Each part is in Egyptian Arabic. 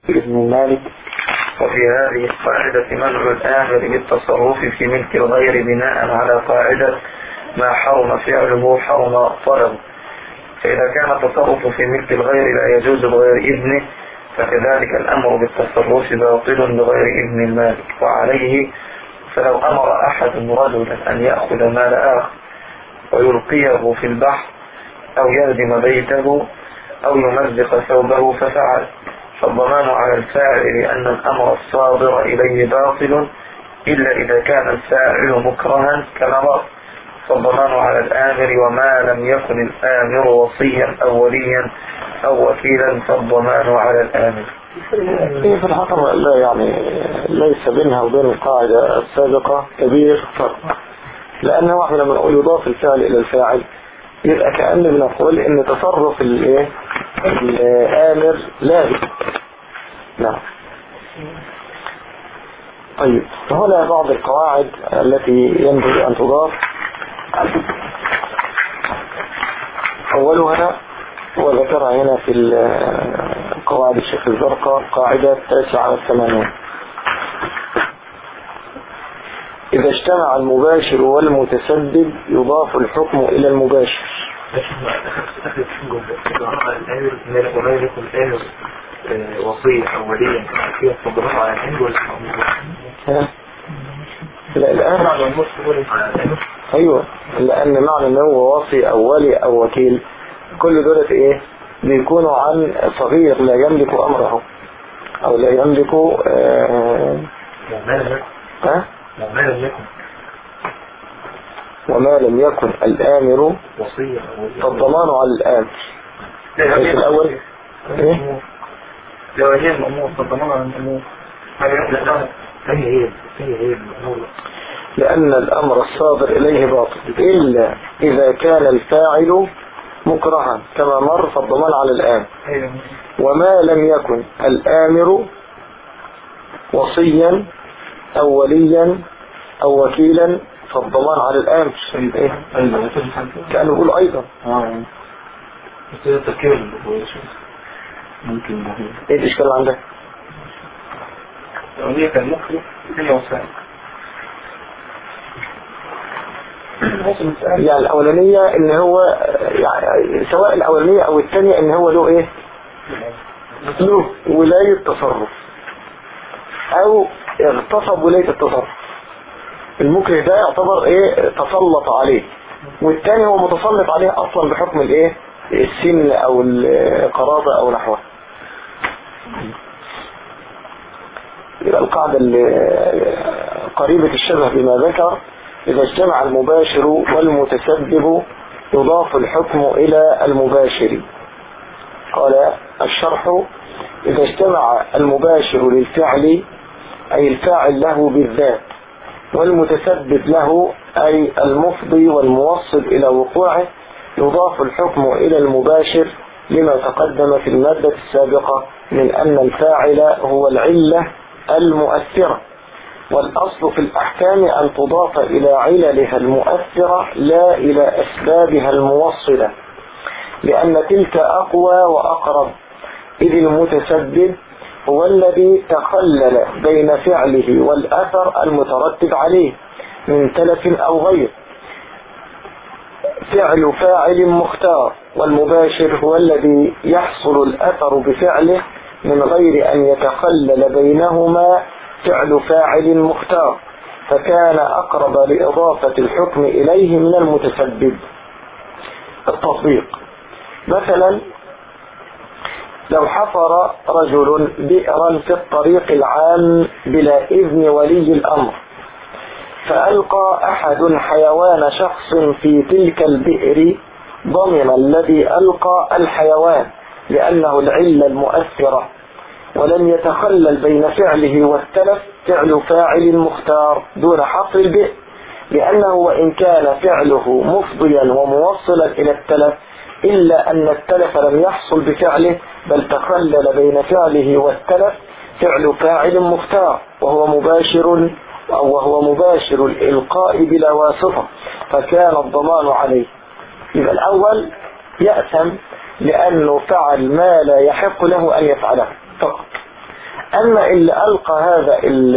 بإذن المالك وفي هذه القاعدة منع الآمر بالتصرف في ملك الغير بناء على قاعدة ما حرم فعله حرم طلبه فإذا كان التصرف في ملك الغير لا يجوز بغير إذنه فكذلك الأمر بالتصرف باطل بغير إذن المالك وعليه فلو أمر أحد رجلا أن يأخذ مال آخر ويلقيه في البحر أو يهدم بيته أو يمزق ثوبه ففعل فالضمان على الفاعل لأن الأمر الصادر إليه باطل إلا إذا كان الفاعل مكرها كما فالضمان على الآمر وما لم يكن الآمر وصيا أو وليا أو وكيلا فالضمان على الآمر هي في الحقيقة لا يعني ليس بينها وبين القاعدة السابقة كبير فرق لأن واحد لما نقول يضاف الفعل إلى الفاعل يبقى كأن بنقول إن تصرف الإيه الآمر لازم نعم طيب فهنا بعض القواعد التي ينبغي أن تضاف أولها وذكرها هنا في قواعد الشيخ الزرقاء قاعدة تاسعة والثمانون إذا اجتمع المباشر والمتسبب يضاف الحكم إلى المباشر وصية أو وليا فيها تفضلات على العلم ولا ها؟ لا الآن أيوة لأن معنى أنه هو وصي أو ولي أو وكيل كل دولة إيه بيكونوا عن صغير لا يملك أمره أو لا يملك آه ها؟ ما لم يكن وما لم يكن الآمر وصية فالضمان على الآمر ليس الأول إيه؟ لو هي الأمور فالضمان على الأمور هي هي هي هي الأمور لأن الأمر الصادر إليه باطل إلا إذا كان الفاعل مكرها كما مر فالضمان على الآمر وما لم يكن الآمر وصيا أو وليا أو وكيلا فالضمان على الآمر إيه؟ كأنه يقول أيضا اه بس هي التفكير ممكن إيه الإشكال عندك لو هي كان مخلو هي وسائل يعني الأولانية إن هو يعني سواء الأولانية أو الثانية إن هو له إيه له ولاية تصرف أو اغتصب ولاية التصرف المكره ده يعتبر إيه تسلط عليه والثاني هو متسلط عليه أصلا بحكم الإيه السن أو القرابة أو نحوه يبقى القاعدة اللي قريبة الشبه بما ذكر إذا اجتمع المباشر والمتسبب يضاف الحكم إلى المباشر قال الشرح إذا اجتمع المباشر للفعل أي الفاعل له بالذات والمتسبب له أي المفضي والموصل إلى وقوعه يضاف الحكم إلى المباشر لما تقدم في المادة السابقة من أن الفاعل هو العلة المؤثرة والأصل في الأحكام أن تضاف إلى عللها المؤثرة لا إلى أسبابها الموصلة لأن تلك أقوى وأقرب إذ المتسبب هو الذي تخلل بين فعله والأثر المترتب عليه من تلف أو غير فعل فاعل مختار والمباشر هو الذي يحصل الأثر بفعله من غير أن يتخلل بينهما فعل فاعل مختار فكان أقرب لإضافة الحكم إليه من المتسبب التطبيق مثلا لو حفر رجل بئرا في الطريق العام بلا إذن ولي الأمر فألقى أحد حيوان شخص في تلك البئر ضمن الذي ألقى الحيوان لأنه العلة المؤثرة ولم يتخلل بين فعله والتلف فعل فاعل مختار دون حفر البئر لأنه وإن كان فعله مفضيا وموصلا إلى التلف إلا أن التلف لم يحصل بفعله بل تخلل بين فعله والتلف فعل فاعل مختار وهو مباشر أو وهو مباشر الإلقاء بلا واسطة فكان الضمان عليه يبقى الأول يأثم لأنه فعل ما لا يحق له أن يفعله فقط أما اللي ألقى هذا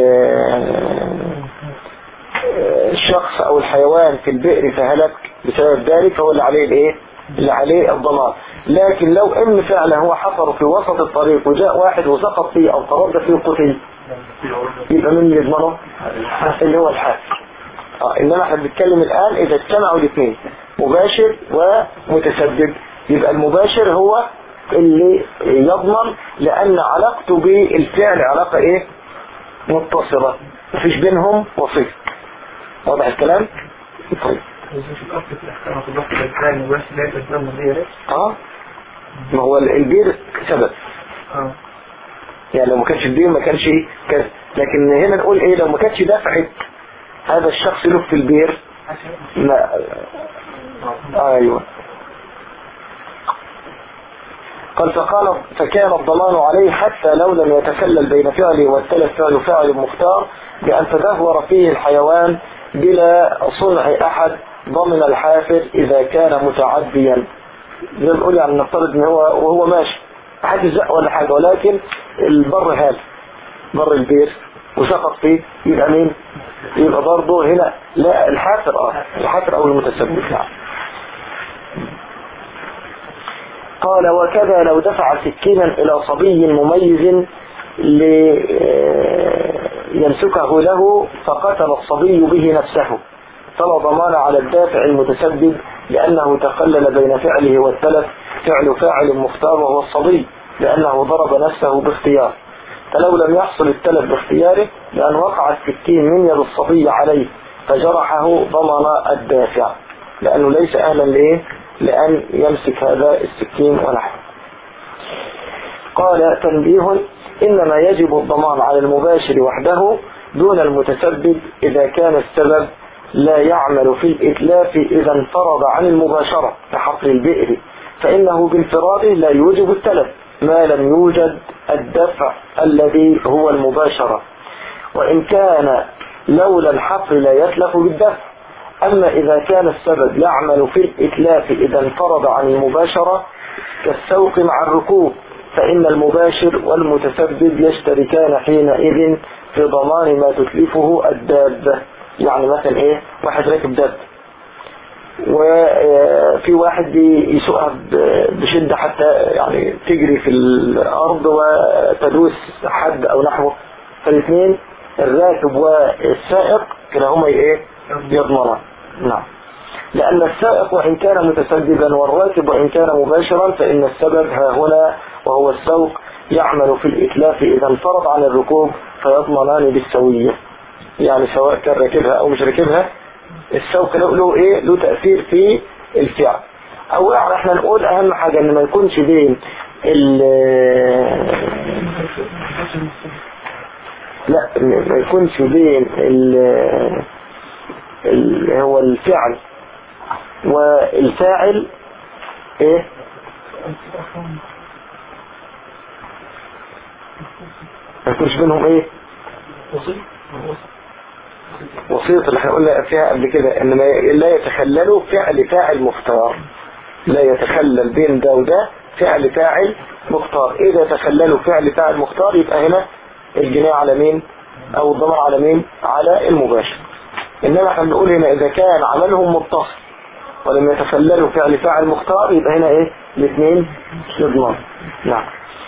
الشخص أو الحيوان في البئر فهلك بسبب ذلك هو اللي عليه الإيه؟ اللي عليه الضمان لكن لو ان فعلا هو حفر في وسط الطريق وجاء واحد وسقط فيه او تردد فيه قتل يبقى مين اللي يضمنه اللي هو الحاكم اه انما احنا بنتكلم الان اذا اجتمعوا الاثنين مباشر ومتسبب يبقى المباشر هو اللي يضمن لان علاقته بالفعل علاقة ايه متصلة مفيش بينهم وصف واضح الكلام طيب اه ما هو البير سبب اه يعني لو ما كانش البير ما كانش كذا لكن هنا نقول ايه لو ما كانش دفعت هذا الشخص له في البير ما آه ايوه قال فقال فكان الضمان عليه حتى لو لم يتكلل بين فعله والتلف فعل فاعل مختار بأن تدهور فيه الحيوان بلا صنع أحد ضمن الحافر إذا كان متعديا زي ما نقول يعني نفترض ان هو وهو ماشي حد زق ولا حاجة ولكن البر هذا بر البير وسقط فيه يبقى مين يبقى برضه هنا لا الحافر اه الحافر او المتسبب نعم قال وكذا لو دفع سكينا الى صبي مميز ليمسكه له فقتل الصبي به نفسه فلا ضمان على الدافع المتسبب لأنه تخلل بين فعله والتلف فعل فاعل مختار وهو الصبي لأنه ضرب نفسه باختيار فلو لم يحصل التلف باختياره لأن وقع السكين من يد الصبي عليه فجرحه ضمن الدافع لأنه ليس أهلا لإيه لأن يمسك هذا السكين ونحوه قال تنبيه إنما يجب الضمان على المباشر وحده دون المتسبب إذا كان السبب لا يعمل في الإتلاف إذا انفرض عن المباشرة كحفر البئر فإنه بانفراده لا يوجب التلف ما لم يوجد الدفع الذي هو المباشرة وإن كان لولا الحفر لا يتلف بالدفع أما إذا كان السبب يعمل في الإتلاف إذا انفرض عن المباشرة كالسوق مع الركوب فإن المباشر والمتسبب يشتركان حينئذ في ضمان ما تتلفه الدابة يعني مثلا ايه واحد راكب دابة وفي واحد بيسوقها بشدة حتى يعني تجري في الأرض وتدوس حد أو نحوه فالاثنين الراكب والسائق كلاهما ايه يضمنان نعم لأن السائق وإن كان متسببا والراكب وإن كان مباشرا فإن السبب ها هنا وهو السوق يعمل في الإتلاف إذا انفرض عن الركوب فيضمنان بالسوية يعني سواء كان راكبها أو مش راكبها السوق له, له إيه له تأثير في الفعل أو يعني احنا نقول أهم حاجة إن ما يكونش بين ال لا ما يكونش بين ال اللي هو الفعل والفاعل ايه ما يكونش بينهم ايه وصية اللي احنا قلنا فيها قبل كده ان ما لا يتخللوا فعل فاعل مختار لا يتخلل بين ده وده فعل فاعل مختار اذا تخللوا فعل فاعل مختار يبقى هنا الجناية على مين او الضمر على مين على المباشر انما احنا بنقول هنا اذا كان عملهم متصل ولم يتخللوا فعل فاعل مختار يبقى هنا ايه الاثنين يضمن نعم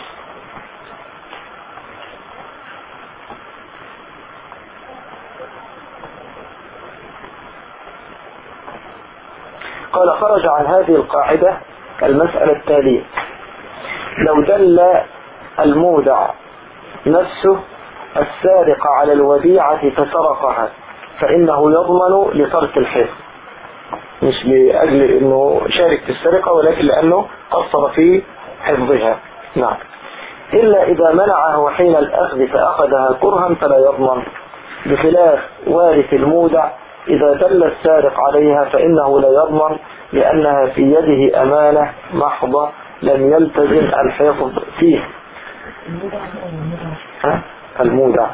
قال خرج عن هذه القاعدة المسألة التالية لو دل المودع نفسه السارق على الوديعة فسرقها فإنه يضمن لترك الحفظ مش لأجل أنه شارك في السرقة ولكن لأنه قصر في حفظها نعم إلا إذا منعه حين الأخذ فأخذها كرها فلا يضمن بخلاف وارث المودع إذا دل السارق عليها فإنه لا يضمن لأنها في يده أمانة محضة لم يلتزم الحفظ فيه ها؟ المودع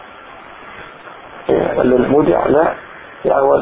ولا المودع لا يعني هو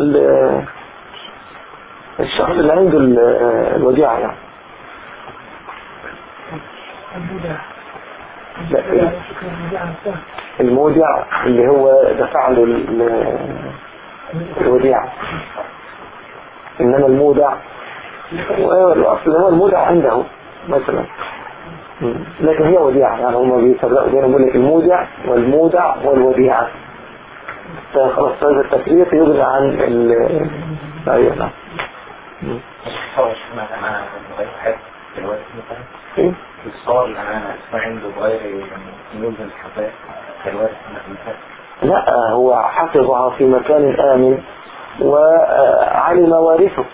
الشخص اللي عنده الوديعة يعني لا المودع اللي هو دفع له ال- الوديعة إنما المودع هو الأصل هو المودع عنده مثلا مم. لكن هي وديعة يعني هم بيفرقوا بين يقول لك المودع والمودع والوديعة فخلاص هذا التفريق يغني عن ال أيوة نعم مم. الصور اسمها أمانة غير حد دلوقتي مثلا إيه؟ الصور الأمانة اسمها عنده غير يلزم الحقائق دلوقتي مثلا لا هو حفظها في مكان آمن وعلم وارثه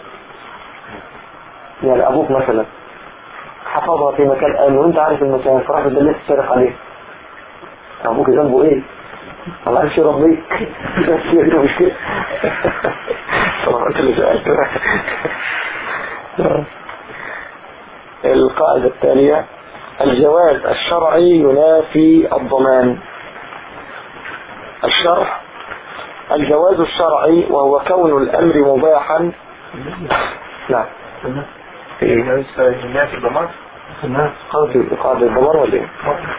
يعني أبوك مثلا حفظها في مكان آمن وانت عارف المكان فراح تدلس السارق عليه أبوك ذنبه إيه؟ الله عارف يربيك بس هي دي مشكلة طبعا أنت اللي سألت القاعدة التالية الجواز الشرعي ينافي الضمان الشرح الجواز الشرعي وهو كون الأمر مباحا نعم في الناس الضمان الناس في قاعدة الضمان ولا ايه؟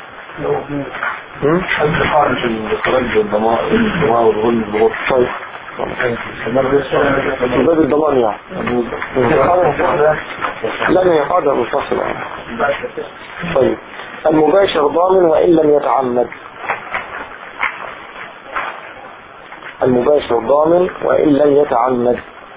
هم؟ حد خارج الخارج الضمائر الضمائر والغل والغل طيب في باب الضمان يعني لا ما هي قاعدة منفصلة يعني. طيب المباشر ضامن وإن لم يتعمد المباشر ضامن وإن لم يتعمد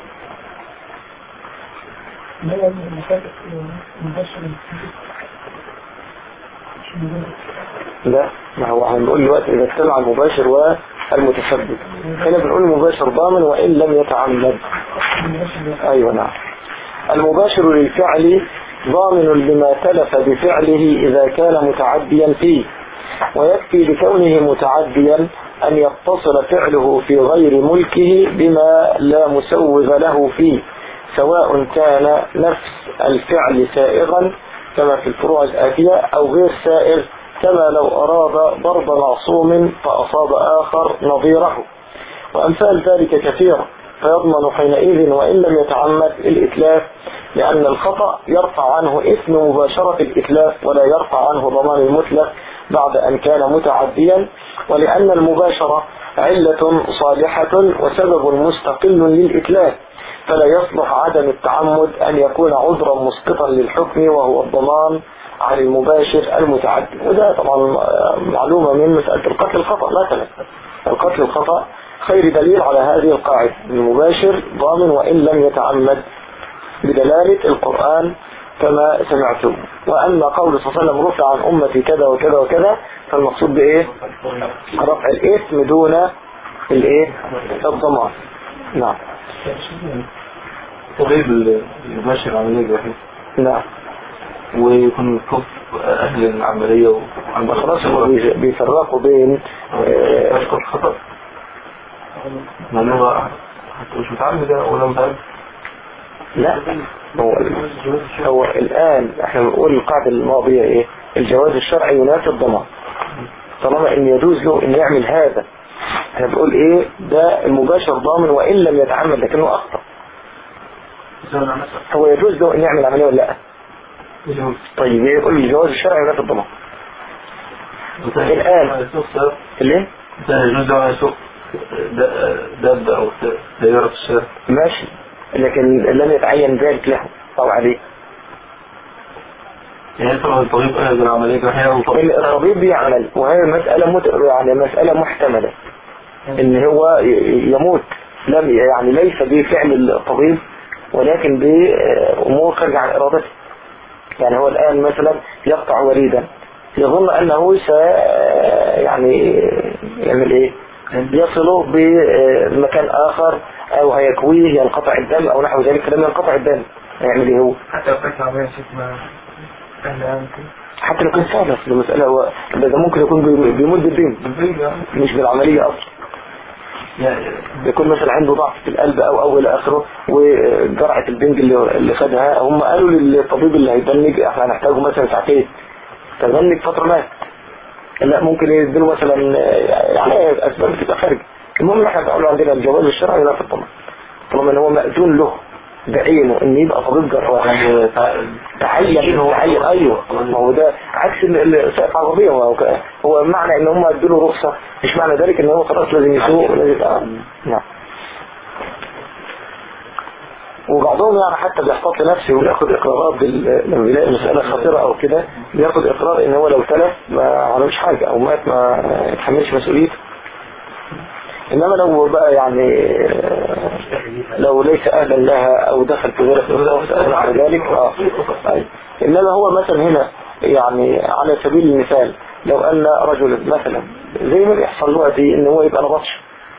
لا ما هو هنقول دلوقتي إذا اجتمع المباشر والمتسبب هنا بنقول المباشر ضامن وإن لم يتعمد أيوة نعم المباشر للفعل ضامن لما تلف بفعله إذا كان متعديا فيه ويكفي لكونه متعديا أن يتصل فعله في غير ملكه بما لا مسوغ له فيه سواء كان نفس الفعل سائغا كما في الفروع الآتية أو غير سائغ كما لو أراد ضرب معصوم فأصاب آخر نظيره وأمثال ذلك كثيرة فيضمن حينئذ وإن لم يتعمد الإتلاف لأن الخطأ يرفع عنه إثم مباشرة الإتلاف ولا يرفع عنه ضمان المتلف بعد أن كان متعديا ولأن المباشرة علة صالحة وسبب مستقل للإتلاف فلا يصلح عدم التعمد أن يكون عذرا مسقطا للحكم وهو الضمان عن المباشر المتعدي وده طبعا معلومة من مسألة القتل الخطأ مثلا القتل الخطأ خير دليل على هذه القاعدة المباشر ضامن وإن لم يتعمد بدلالة القرآن كما سمعتم وأما قول صلى الله عليه وسلم رفع عن أمتي كذا وكذا وكذا فالمقصود بإيه رفع الإثم دون الإيه الضمان نعم طبيب اللي ماشي العملية الوحيد نعم ويكون كف أهل العملية وعند خلاص هم بي- بيفرقوا بين آه، يشكر خطأ ما هو حتى مش متعمد ولا متعمد لا هو هو الآن احنا بنقول القاعدة الماضية ايه الجواز الشرعي ينافي الضمان طالما ان يجوز له ان يعمل هذا احنا بنقول ايه ده المباشر ضامن وان لم يتعمد لكنه اخطأ هو يجوز له ان يعمل عملية ولا لا طيب يقول الجواز الشرعي ينافي الضمان الآن. ليه ده يجوز له يسوق دابة أو سيارة في الشارع ماشي لكن لم يتعين ذلك له او عليه يعني طبعا الطبيب أهل العملية الوحيدة أو طبيب الطبيب بيعمل وهي مسألة مت... يعني مسألة محتملة ان هو ي- يموت لم يعني ليس بفعل الطبيب ولكن بأمور خارجة عن إرادته يعني هو الآن مثلا يقطع وريدا يظن أنه س يعني يعمل إيه يصله بمكان آخر أو هيكويه ينقطع الدم أو نحو ذلك لم ينقطع الدم يعمل إيه هو حتى لو كانت عملية شكلها أهل أمكن حتى لو كان صالح المسألة هو ده ممكن يكون بي- بيموت بالدين مش بالعملية أصلا يعني يكون مثلا عنده ضعف في القلب او او الى اخره وجرعه البنج اللي اللي خدها هم قالوا للطبيب اللي هيبنج احنا هنحتاجه مثلا ساعتين فبنج فتره مات لا ممكن يديله مثلا يعني اسباب بتبقى خارج المهم احنا بنقول عندنا الجواز الشرعي لا في الطمع طالما ان هو مأذون له بعينه ان يبقى طبيب جراح يعني تحيل هو تحيل ايوه ما هو ده عكس ال- ال- سائق عربيه ما هو ك- هو معنى ان هم ادوا له رخصه مش معنى ذلك ان هو خلاص لازم يسوق ولازم آه. نعم وبعضهم يعني حتى بيحتاط لنفسه وياخد اقرارات بال... لما بيلاقي مسألة خطيرة او كده بياخد اقرار ان هو لو تلف ما عملش حاجة او مات ما يتحملش مسؤوليته انما لو بقى يعني آه، لو ليس اهلا لها او دخل في غير اختصاص او نحو ذلك اه أي. انما هو مثلا هنا يعني على سبيل المثال لو ان رجل مثلا زي ما بيحصل دلوقتي ان هو يبقى نبطش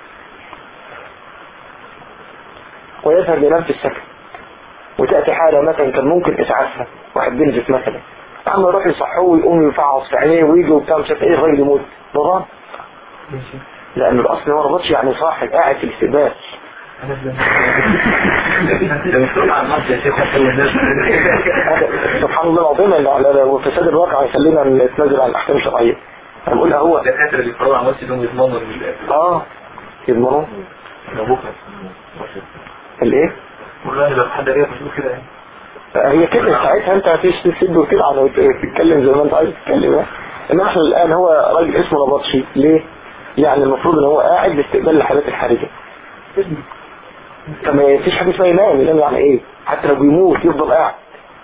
ويذهب ينام في السكن وتأتي حالة مثلا كان ممكن إسعافها واحد بينزف مثلا عم يروح يصحوه ويقوم يفعص في عينيه ويجي وبتاع مش عارف ايه الراجل يموت ضران لأن الأصل ما ربطش يعني صاحب قاعد في الاستقبال ده مسؤول عن نفسه يا شيخ حتى الناس سبحان الله العظيم اللي على وفساد الواقع يخلينا نتنازل عن الأحكام الشرعية أنا بقولها هو الدكاتره اللي بيقرروا عن نفسي انهم يتمنوا من اه يضمنوه ابوك الايه والله لو حد قال لك كده يعني هي كده ساعتها انت هتيجي تسد وتلعن وتتكلم زي ما انت عايز تتكلم يعني. انما احنا الان هو راجل اسمه نبطشي ليه؟ يعني المفروض ان هو قاعد لاستقبال الحالات الحرجه فما فيش حاجه اسمها ينام ينام يعني ايه؟ حتى لو بيموت يفضل قاعد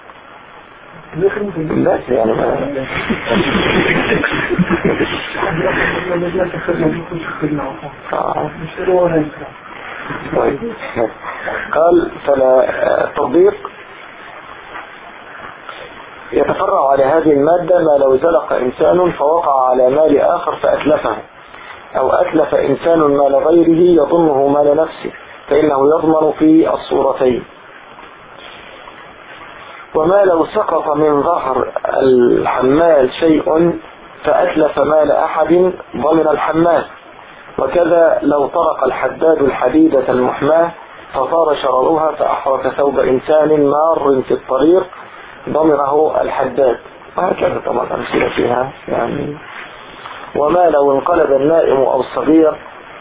بس يعني ما آه. طيب. قال فلا التطبيق يتفرع على هذه المادة ما لو زلق إنسان فوقع على مال آخر فأتلفه أو أتلف إنسان مال غيره يظنه مال نفسه فإنه يضمن في الصورتين وما لو سقط من ظهر الحمال شيء فأتلف مال أحد ضمن الحمال وكذا لو طرق الحداد الحديدة المحماة فصار شررها فأحرق ثوب إنسان مار في الطريق ضمنه الحداد وهكذا طبعا أمثلة فيها يعني وما لو انقلب النائم أو الصغير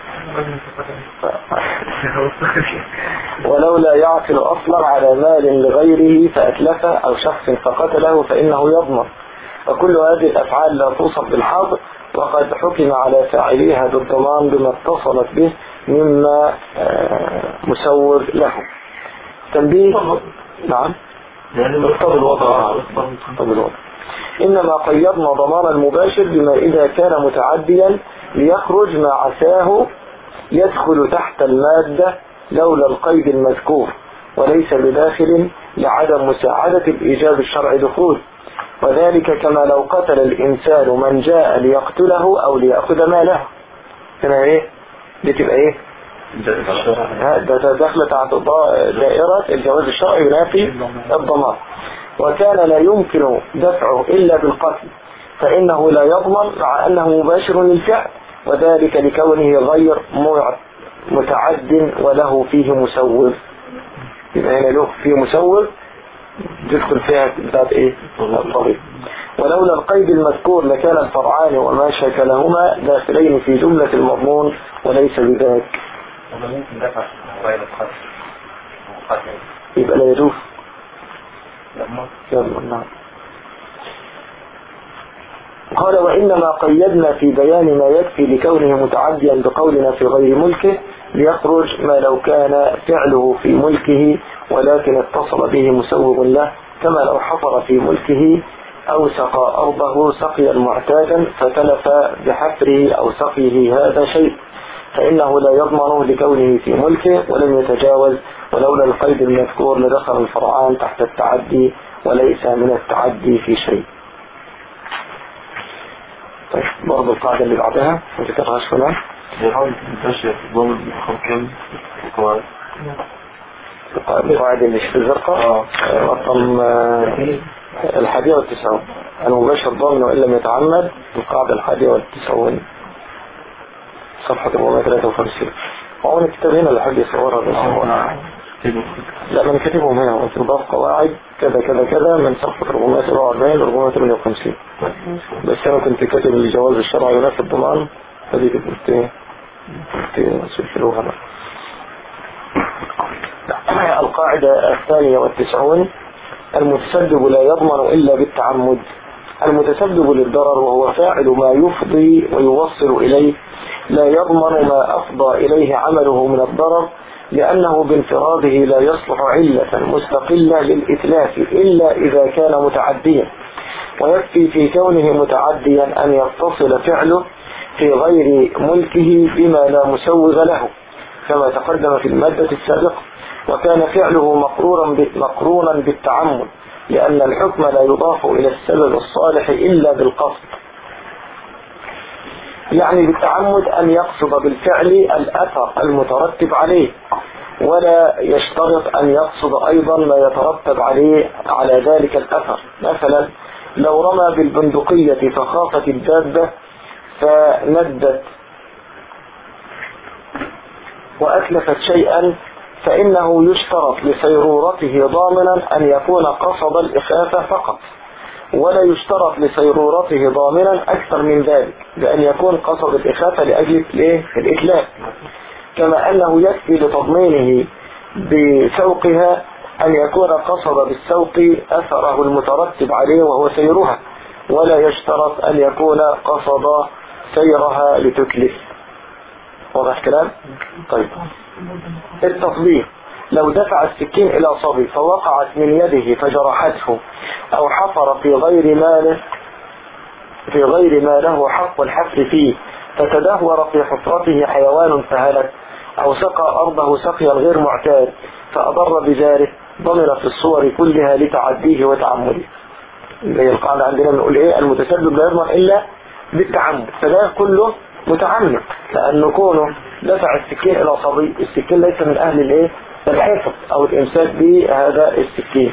ولولا يعقل أصلا على مال لغيره فأتلفه أو شخص فقتله فإنه يضمن وكل هذه الأفعال لا توصف بالحظر وقد حكم على فاعليها بالضمان بما اتصلت به مما آه، مسور له تنبيه نعم اقتضي الوضع اقتضي الوضع إنما قيدنا ضمان المباشر بما إذا كان متعديا ليخرج ما عساه يدخل تحت المادة لولا القيد المذكور وليس بداخل لعدم مساعدة الإيجاب الشرعي دخول وذلك كما لو قتل الإنسان من جاء ليقتله أو ليأخذ ماله هنا إيه دي تبقى إيه ها، ده ده داخل تحت ضا- دائرة الجواز الشرعي ينافي الضمان وكان لا يمكن دفعه إلا بالقتل فإنه لا يضمن مع أنه مباشر للفعل وذلك لكونه غير مع- متعد وله فيه مسوغ يبقى هنا له فيه مسوغ تدخل فيها بتاعت ايه الطريق ولولا القيد المذكور لكان الفرعان وما شكلهما داخلين في جملة المضمون وليس بذاك هذا ممكن دفع غير القتل وقتل يبقى لا يجوز لما يلا نعم قال وإنما قيدنا في بيان ما يكفي لكونه متعديا بقولنا في غير ملكه ليخرج ما لو كان فعله في ملكه ولكن اتصل به مسوغ له كما لو حفر في ملكه أو سقى أرضه سقيا معتادا فتلف بحفره أو سقيه هذا شيء فإنه لا يضمنه لكونه في ملكه ولم يتجاوز ولولا القيد المذكور لدخل الفرعان تحت التعدي وليس من التعدي في شيء طيب برضه القاعدة اللي بعدها ما ذكرهاش هنا بيحاول ينتشر ضمن الحكام القواعد القاعدة اللي في الزرقاء آه، رقم آه، الحادية والتسعون المباشر ضامن وإن لم يتعمد القاعدة الحادية والتسعون صفحة 453 هو الكتاب هنا اللي حد يصورها بس هو لا من كاتبهم هنا هو تضاف قواعد كذا كذا كذا من صفحة 447 ل 458 بس أنا كنت كاتب الجواز الشرعي ينافي الضمان هذه كنت كنت سلسلوها بقى لا، القاعدة القاعدة الثانية والتسعون المتسبب لا يضمن إلا بالتعمد المتسبب للضرر وهو فاعل ما يفضي ويوصل إليه لا يضمن ما أفضى إليه عمله من الضرر لأنه بانفراده لا يصلح علة مستقلة للإتلاف إلا إذا كان متعديا ويكفي في كونه متعديا أن يتصل فعله في غير ملكه بما لا مسوغ له كما تقدم في المادة السابقة وكان فعله مقرورا مقرونا بالتعمد لأن الحكم لا يضاف إلى السبب الصالح إلا بالقصد يعني بالتعمد أن يقصد بالفعل الأثر المترتب عليه ولا يشترط أن يقصد أيضا ما يترتب عليه على ذلك الأثر مثلا لو رمى بالبندقية فخافت الدابة فندت وأتلفت شيئا فإنه يشترط لسيرورته ضامنا أن يكون قصد الإخافة فقط ولا يشترط لسيرورته ضامنا أكثر من ذلك بأن يكون قصد الإخافة لأجل الإتلاف كما أنه يكفي لتضمينه بسوقها أن يكون قصد بالسوق أثره المترتب عليه وهو سيرها ولا يشترط أن يكون قصد سيرها لتكلف واضح الكلام؟ طيب التطبيق لو دفع السكين إلى صبي فوقعت من يده فجرحته أو حفر في غير ماله في غير ما له حق الحفر فيه فتدهور في حفرته حيوان فهلك أو سقى أرضه سقيا غير معتاد فأضر بذلك ضمن في الصور كلها لتعديه وتعمده زي القاعدة عندنا بنقول إيه المتسبب لا يضمن إلا بالتعمد فده كله متعمد لأنه كونه دفع السكين إلى صبي السكين ليس من أهل الإيه الحفظ أو الإمساك بهذا السكين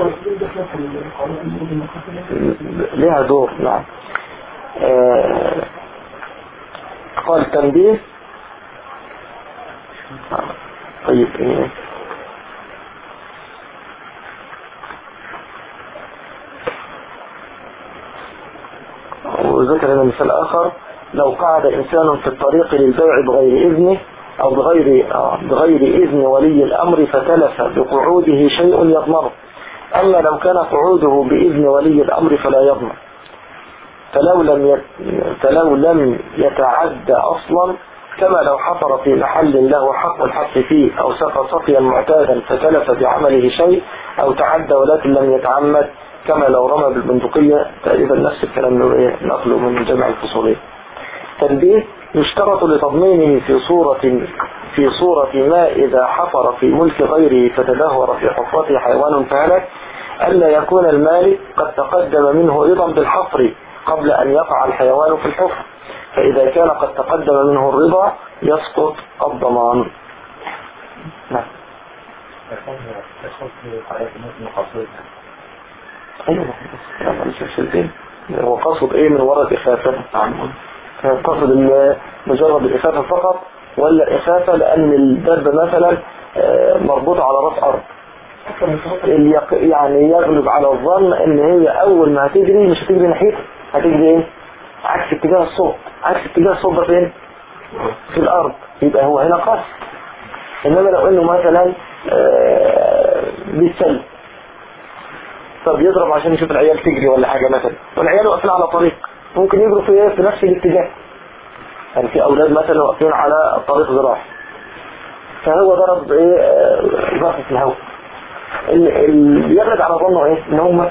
لها دور نعم آه قال تنبيه طيب إيه وذكر لنا مثال آخر لو قعد إنسان في الطريق للبيع بغير إذنه أو بغير, آه بغير إذن ولي الأمر فتلف بقعوده شيء يضمنه أما لو كان قعوده بإذن ولي الأمر فلا يضمن فلو لم يت... فلو لم يتعد أصلا كما لو حفر في محل له حق الحق فيه أو سقى سقيا معتادا فتلف بعمله شيء أو تعدى ولكن لم يتعمد كما لو رمى بالبندقية تقريبا نفس الكلام نقله من جمع الفصولين تنبيه يشترط لتضمينه في صورة في صورة ما إذا حفر في ملك غيره فتدهور في حفرته حيوان فهلك ألا يكون المالك قد تقدم منه رضا بالحفر قبل أن يقع الحيوان في الحفر فإذا كان قد تقدم منه الرضا يسقط الضمان نعم ايوه هو قصد ايه من وراء الإخافة قصد مجرد الإخافة فقط ولا الإخافة لأن الدابة مثلا مربوطة على رأس أرض يعني يغلب على الظن ان هي اول ما هتجري مش هتجري ناحيته هتجري ايه عكس اتجاه الصوت عكس اتجاه الصوت ده فين في الارض يبقى هو هنا قصد انما لو انه مثلا بيتسلم طب يضرب عشان يشوف العيال تجري ولا حاجة مثلا والعيال واقفين على طريق ممكن يجروا في في نفس الاتجاه يعني في اولاد مثلا واقفين على طريق زراعي فهو ضرب ايه ضغط في الهواء اللي يغلب على ظنه ايه ان هم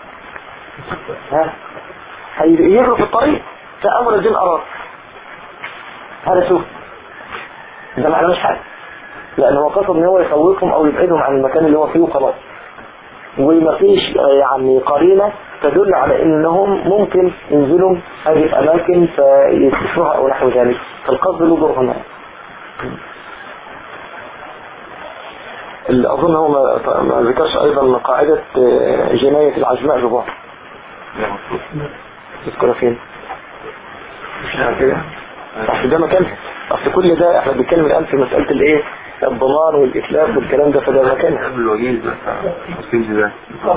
ها هيجروا في الطريق فامر الجن اراد هذا شوف ده معناه مش حاجه لان هو قصد ان هو يخوفهم او يبعدهم عن المكان اللي هو فيه وخلاص ومفيش يعني قرينة تدل على انهم ممكن ينزلوا هذه الاماكن فيكتشفوها او نحو ذلك فالقصد له دور هنا اللي اظن هو ما ذكرش ايضا قاعدة جناية العجماء جبار تذكرها فين مش كده اصل ده مكانها اصل كل ده احنا بنتكلم الان في مسألة الايه الضمان والإتلاف والكلام ده فده مكانها قبل الوجيز ده السنج ده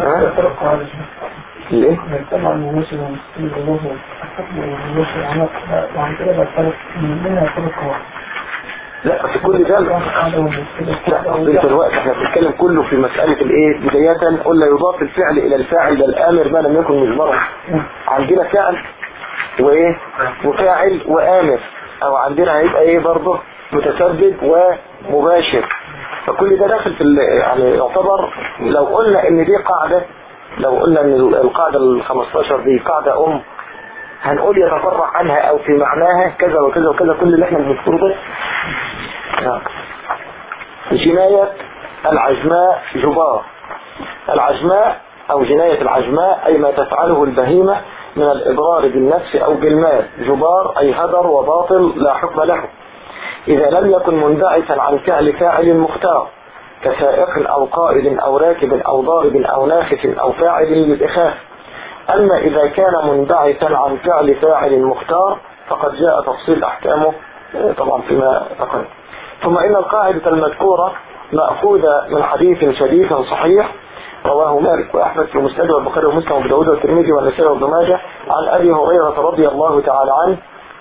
ليه؟ طبعا المناشر والمسلمين الله الحكم والمناشر عمق وعن كده بقى من منها ثلاث قواعد لا في كل ده لا انت الوقت احنا بنتكلم كله في مسألة الايه بداية قلنا يضاف الفعل الى الفاعل ده الامر ما لم يكن مجبرا عندنا فعل وايه وفاعل وامر او عندنا هيبقى ايه برضه متسبب ومباشر فكل ده داخل في ال- يعني يعتبر لو قلنا ان دي قاعدة لو قلنا ان القاعدة ال 15 دي قاعدة ام هنقول يتفرع عنها او في معناها كذا وكذا وكذا كل اللي احنا بنذكره ده نعم. جناية العجماء جبار العجماء او جناية العجماء اي ما تفعله البهيمة من الاضرار بالنفس او بالمال جبار اي هدر وباطل لا حكم له اذا لم يكن منبعثا عن فعل فاعل مختار كسائق او قائد او راكب او ضارب او ناخس او فاعل للاخاف أما إذا كان منبعثا عن فعل فاعل مختار فقد جاء تفصيل أحكامه آه، طبعا فيما تقدم ثم إن القاعدة المذكورة مأخوذة من حديث شريف صحيح رواه مالك وأحمد في المسند والبخاري ومسلم وابو داود والترمذي والنسائي وابن ماجه عن أبي هريرة رضي الله تعالى عنه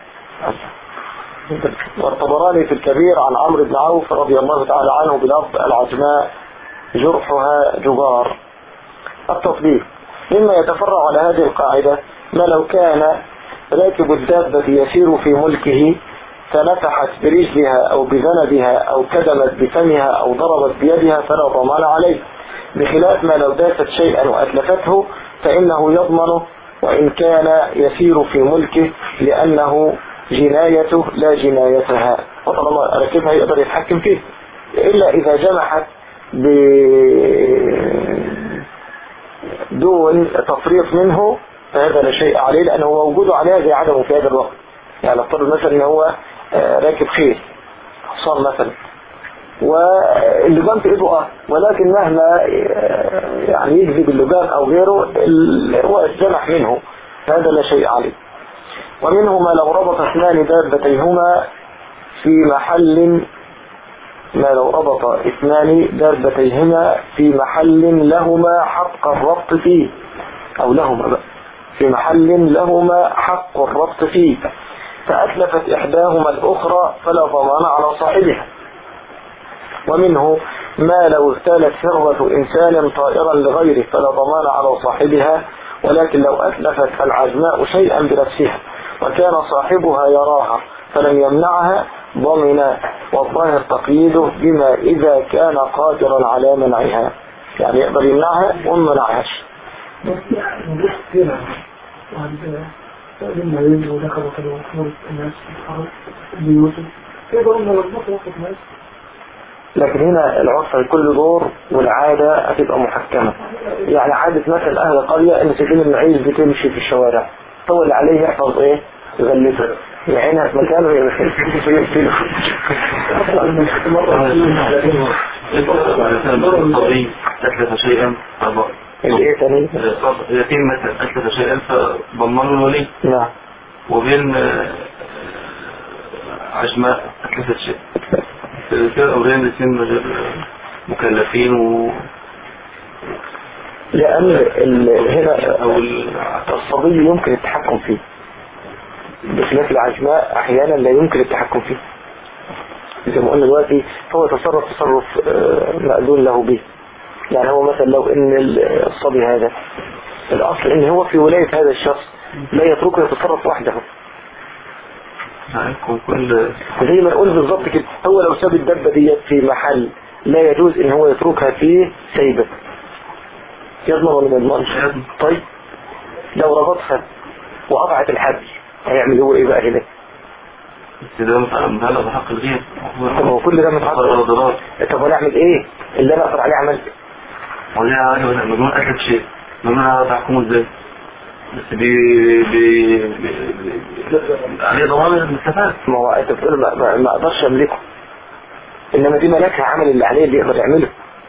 والطبراني في الكبير عن عمرو بن عوف رضي الله تعالى عنه بلفظ العجماء جرحها جبار التطبيق مما يتفرع على هذه القاعدة ما لو كان راكب الدابة يسير في ملكه فنفحت برجلها أو بذنبها أو كدمت بفمها أو ضربت بيدها فلا ضمان عليه بخلاف ما لو داست شيئا وأتلفته فإنه يضمنه وإن كان يسير في ملكه لأنه جنايته لا جنايتها وطالما راكبها يقدر يتحكم فيه إلا إذا جمحت ب دون تفريط منه فهذا لا شيء عليه لأنه وجوده عليها زي عدمه في هذا الوقت يعني نفترض مثلا ان هو آه، راكب خيل حصان مثلا واللجام في ايده اه ولكن مهما آه، يعني يجذب اللجام او غيره ال- هو الجنح منه هذا لا شيء عليه ومنه ما لو ربط اثنان دابتيهما في محل ما لو ربط اثنان دابتيهما في محل لهما حق الربط فيه او لهما بقى في محل لهما حق الربط فيه فأتلفت إحداهما الأخرى فلا ضمان على صاحبها ومنه ما لو اغتالت ثروة إنسان طائرا لغيره فلا ضمان على صاحبها ولكن لو أتلفت العجماء شيئا بنفسها وكان صاحبها يراها فلم يمنعها ضمن والظاهر تقييده بما إذا كان قادرا على منعها يعني يقدر يمنعها وما منعهاش بس نروح كتير وعند لما ينزلوا دخلوا كانوا يحملوا الناس في الحرب بيوتهم كده قلنا ربنا واخد ناس لكن هنا العرف هيكون دور والعادة هتبقى محكمة يعني عادة مثلا أهل القرية إن سيدنا المعيز بتمشي في الشوارع هو اللي عليه يحفظ إيه يغلفه يعينها في مكانه يقتله الصبي أتلف شيئا فض- الإيه تاني صب- يتيم مثلا أتلف شيئا فضمنه الولي نعم وبين آه، عجماء أتلفت شيء كده أمرين الاثنين غير مكلفين و لأن ال- هنا أو ال- الصبي يمكن التحكم فيه بخلاف العجماء أحيانا لا يمكن التحكم فيه زي ما قلنا دلوقتي هو تصرف تصرف آه، مأذون له به يعني هو مثلا لو ان ال- الصبي هذا الأصل ان هو في ولاية هذا الشخص لا يتركه يتصرف وحده معاكم كل زي ما نقول بالظبط كده هو لو ساب الدبة ديت في محل لا يجوز ان هو يتركها فيه سايبة يضمن ولا ما يضمنش يضمن. طيب لو ربطها وقطعت الحبل هيعمل هو ايه بقى هنا ده متعلق بحق الغير طب هو كل ده من حقه ضرورات طب انا اعمل ايه اللي انا اقدر عليه عملت وليها عادي ولا مجنون أكد شيء مجنون هذا تحكمه ازاي بس بي بي بي- بي- عليه ضمان المستفاد ما هو انت بتقول ما, ما, ما اقدرش املكه انما دي ملاكها عمل اللي عليه اللي يقدر يعمله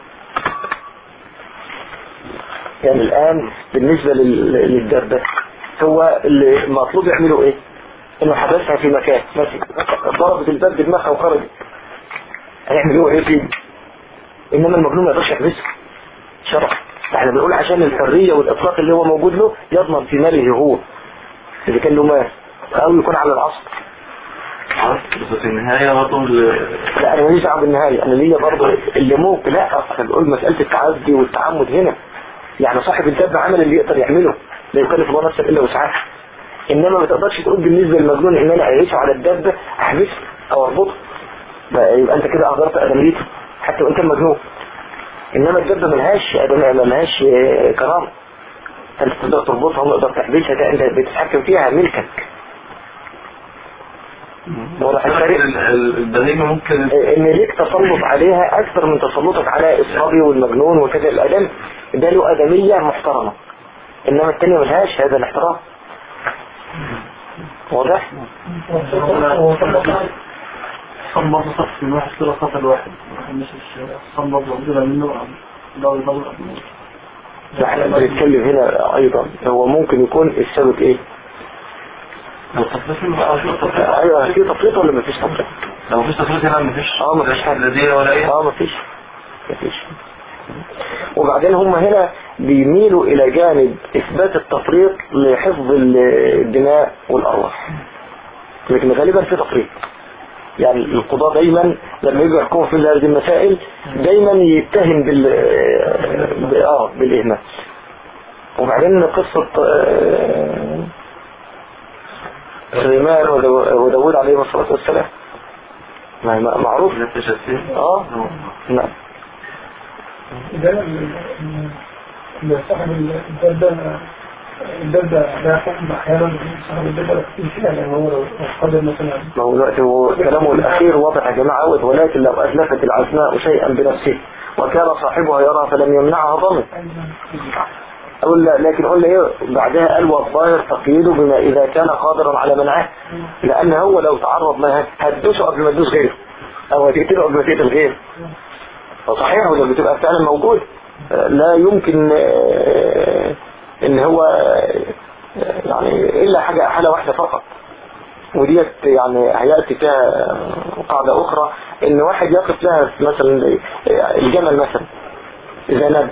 يعني الان بالنسبة لل- للدبة هو اللي المطلوب يعمله ايه انه حبسها في مكان مثلا ضربت الباب بدماغها وخرجت هيعمل هو ايه فيه انما المجنون ما يقدرش يحبسها شرع احنا بنقول عشان الحرية والاطلاق اللي هو موجود له يضمن في ماله هو اذا كان له مال او يكون على العصر خلاص بس في النهاية برضه ال- لا انا ماليش دعوه بالنهايه انا ليا برضه اللي ممكن لا اصل بقول مساله التعدي والتعمد هنا يعني صاحب الدب عمل اللي يقدر يعمله لا يكلف الله نفسا الا وسعها انما ما تقدرش تقول بالنسبه للمجنون ان انا اعيشه على الدب احبسه او اربطه بقى يبقى انت كده اهدرت ادميته حتى وان كان مجنون انما الدب ملهاش ادميه ملهاش آه، كرامه انت تقدر تربطها وتقدر تحبسها ده انت بتتحكم فيها ملكك واضح الفرق ال- ال- البهيمة ممكن ان ليك تسلط عليها اكثر من تسلطك على الصبي والمجنون وكذا الادم ده له ادمية محترمة انما التانية ملهاش هذا الاحترام واضح صمد صف من واحد كده صف الواحد مش صمد وعندنا منه لو يضل ده احنا بنتكلم هنا ايضا هو ممكن يكون السبب ايه لو تفلت بقى في تفلت ايوه في تفريط ولا مفيش تفريط لو مفيش تفلت هنا مفيش اه مفيش حاجة لا دي ولا ايه اه مفيش مفيش وبعدين هم هنا بيميلوا الى جانب اثبات التفريط لحفظ الدماء والارواح لكن غالبا في تفريط يعني القضاء دايما لما يجوا يحكموا في هذه المسائل دايما يتهم بال ب- اه بالاهمال وبعدين قصة آه، سليمان وداو- وداود عليه الصلاة والسلام ما- ما- معروف نفس الشيء اه نعم ده اللي صاحب الدبة الدبة لا حكم أحيانا صاحب الدبة لا حكم فيها لأن هو لو قدر مثلا ما هو دلوقتي هو كلامه الأخير واضح يا جماعة أول ولكن لو أتلفت العزماء شيئا بنفسه وكان صاحبها يرى فلم يمنعها ضمن أقول لا لكن قلنا إيه بعدها قال والظاهر تقييده بما إذا كان قادرا على منعه لأن هو لو تعرض لها هتدوسه قبل ما تدوس غيره أو هتقتله قبل ما تقتل غيره فصحيح ولا بتبقى فعلا موجود لا يمكن آه، ان هو آه، يعني الا حاجة حالة واحدة فقط وديت يعني هيأتي فيها قاعدة أخرى إن واحد يقف لها في مثلا الجمل مثلا إذا نب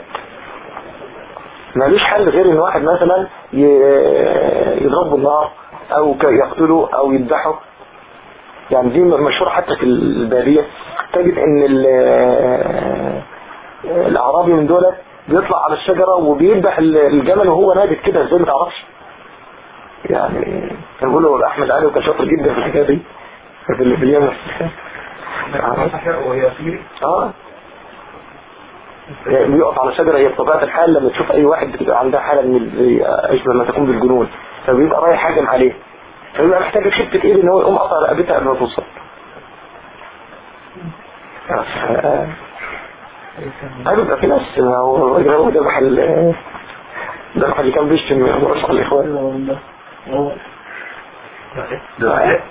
مالوش حل غير إن واحد مثلا ي- يضربه النار أو ك- يقتله أو يذبحه يعني دي مشهورة حتى في البادية تجد إن ال- الأعرابي من دول بيطلع على الشجرة وبيذبح الجمل وهو نادت كده ازاي ما تعرفش يعني كان بيقول له احمد علي وكان شاطر جدا في الحكايه دي في ال- في اليمن وهي فيه اه يعني بيقف على شجرة هي بطبيعة الحال لما تشوف أي واحد بتبقى عندها حالة من ال- زي أشبه ما تكون بالجنون فبيبقى رايح حاجم عليه فبيبقى محتاج شدة إيد إن هو يقوم قطع رقبتها قبل ما توصل آه. هيبقى في ناس هو الراجل هو ذبح ال ذبح اللي كان بيشتم مرشح الإخوان ده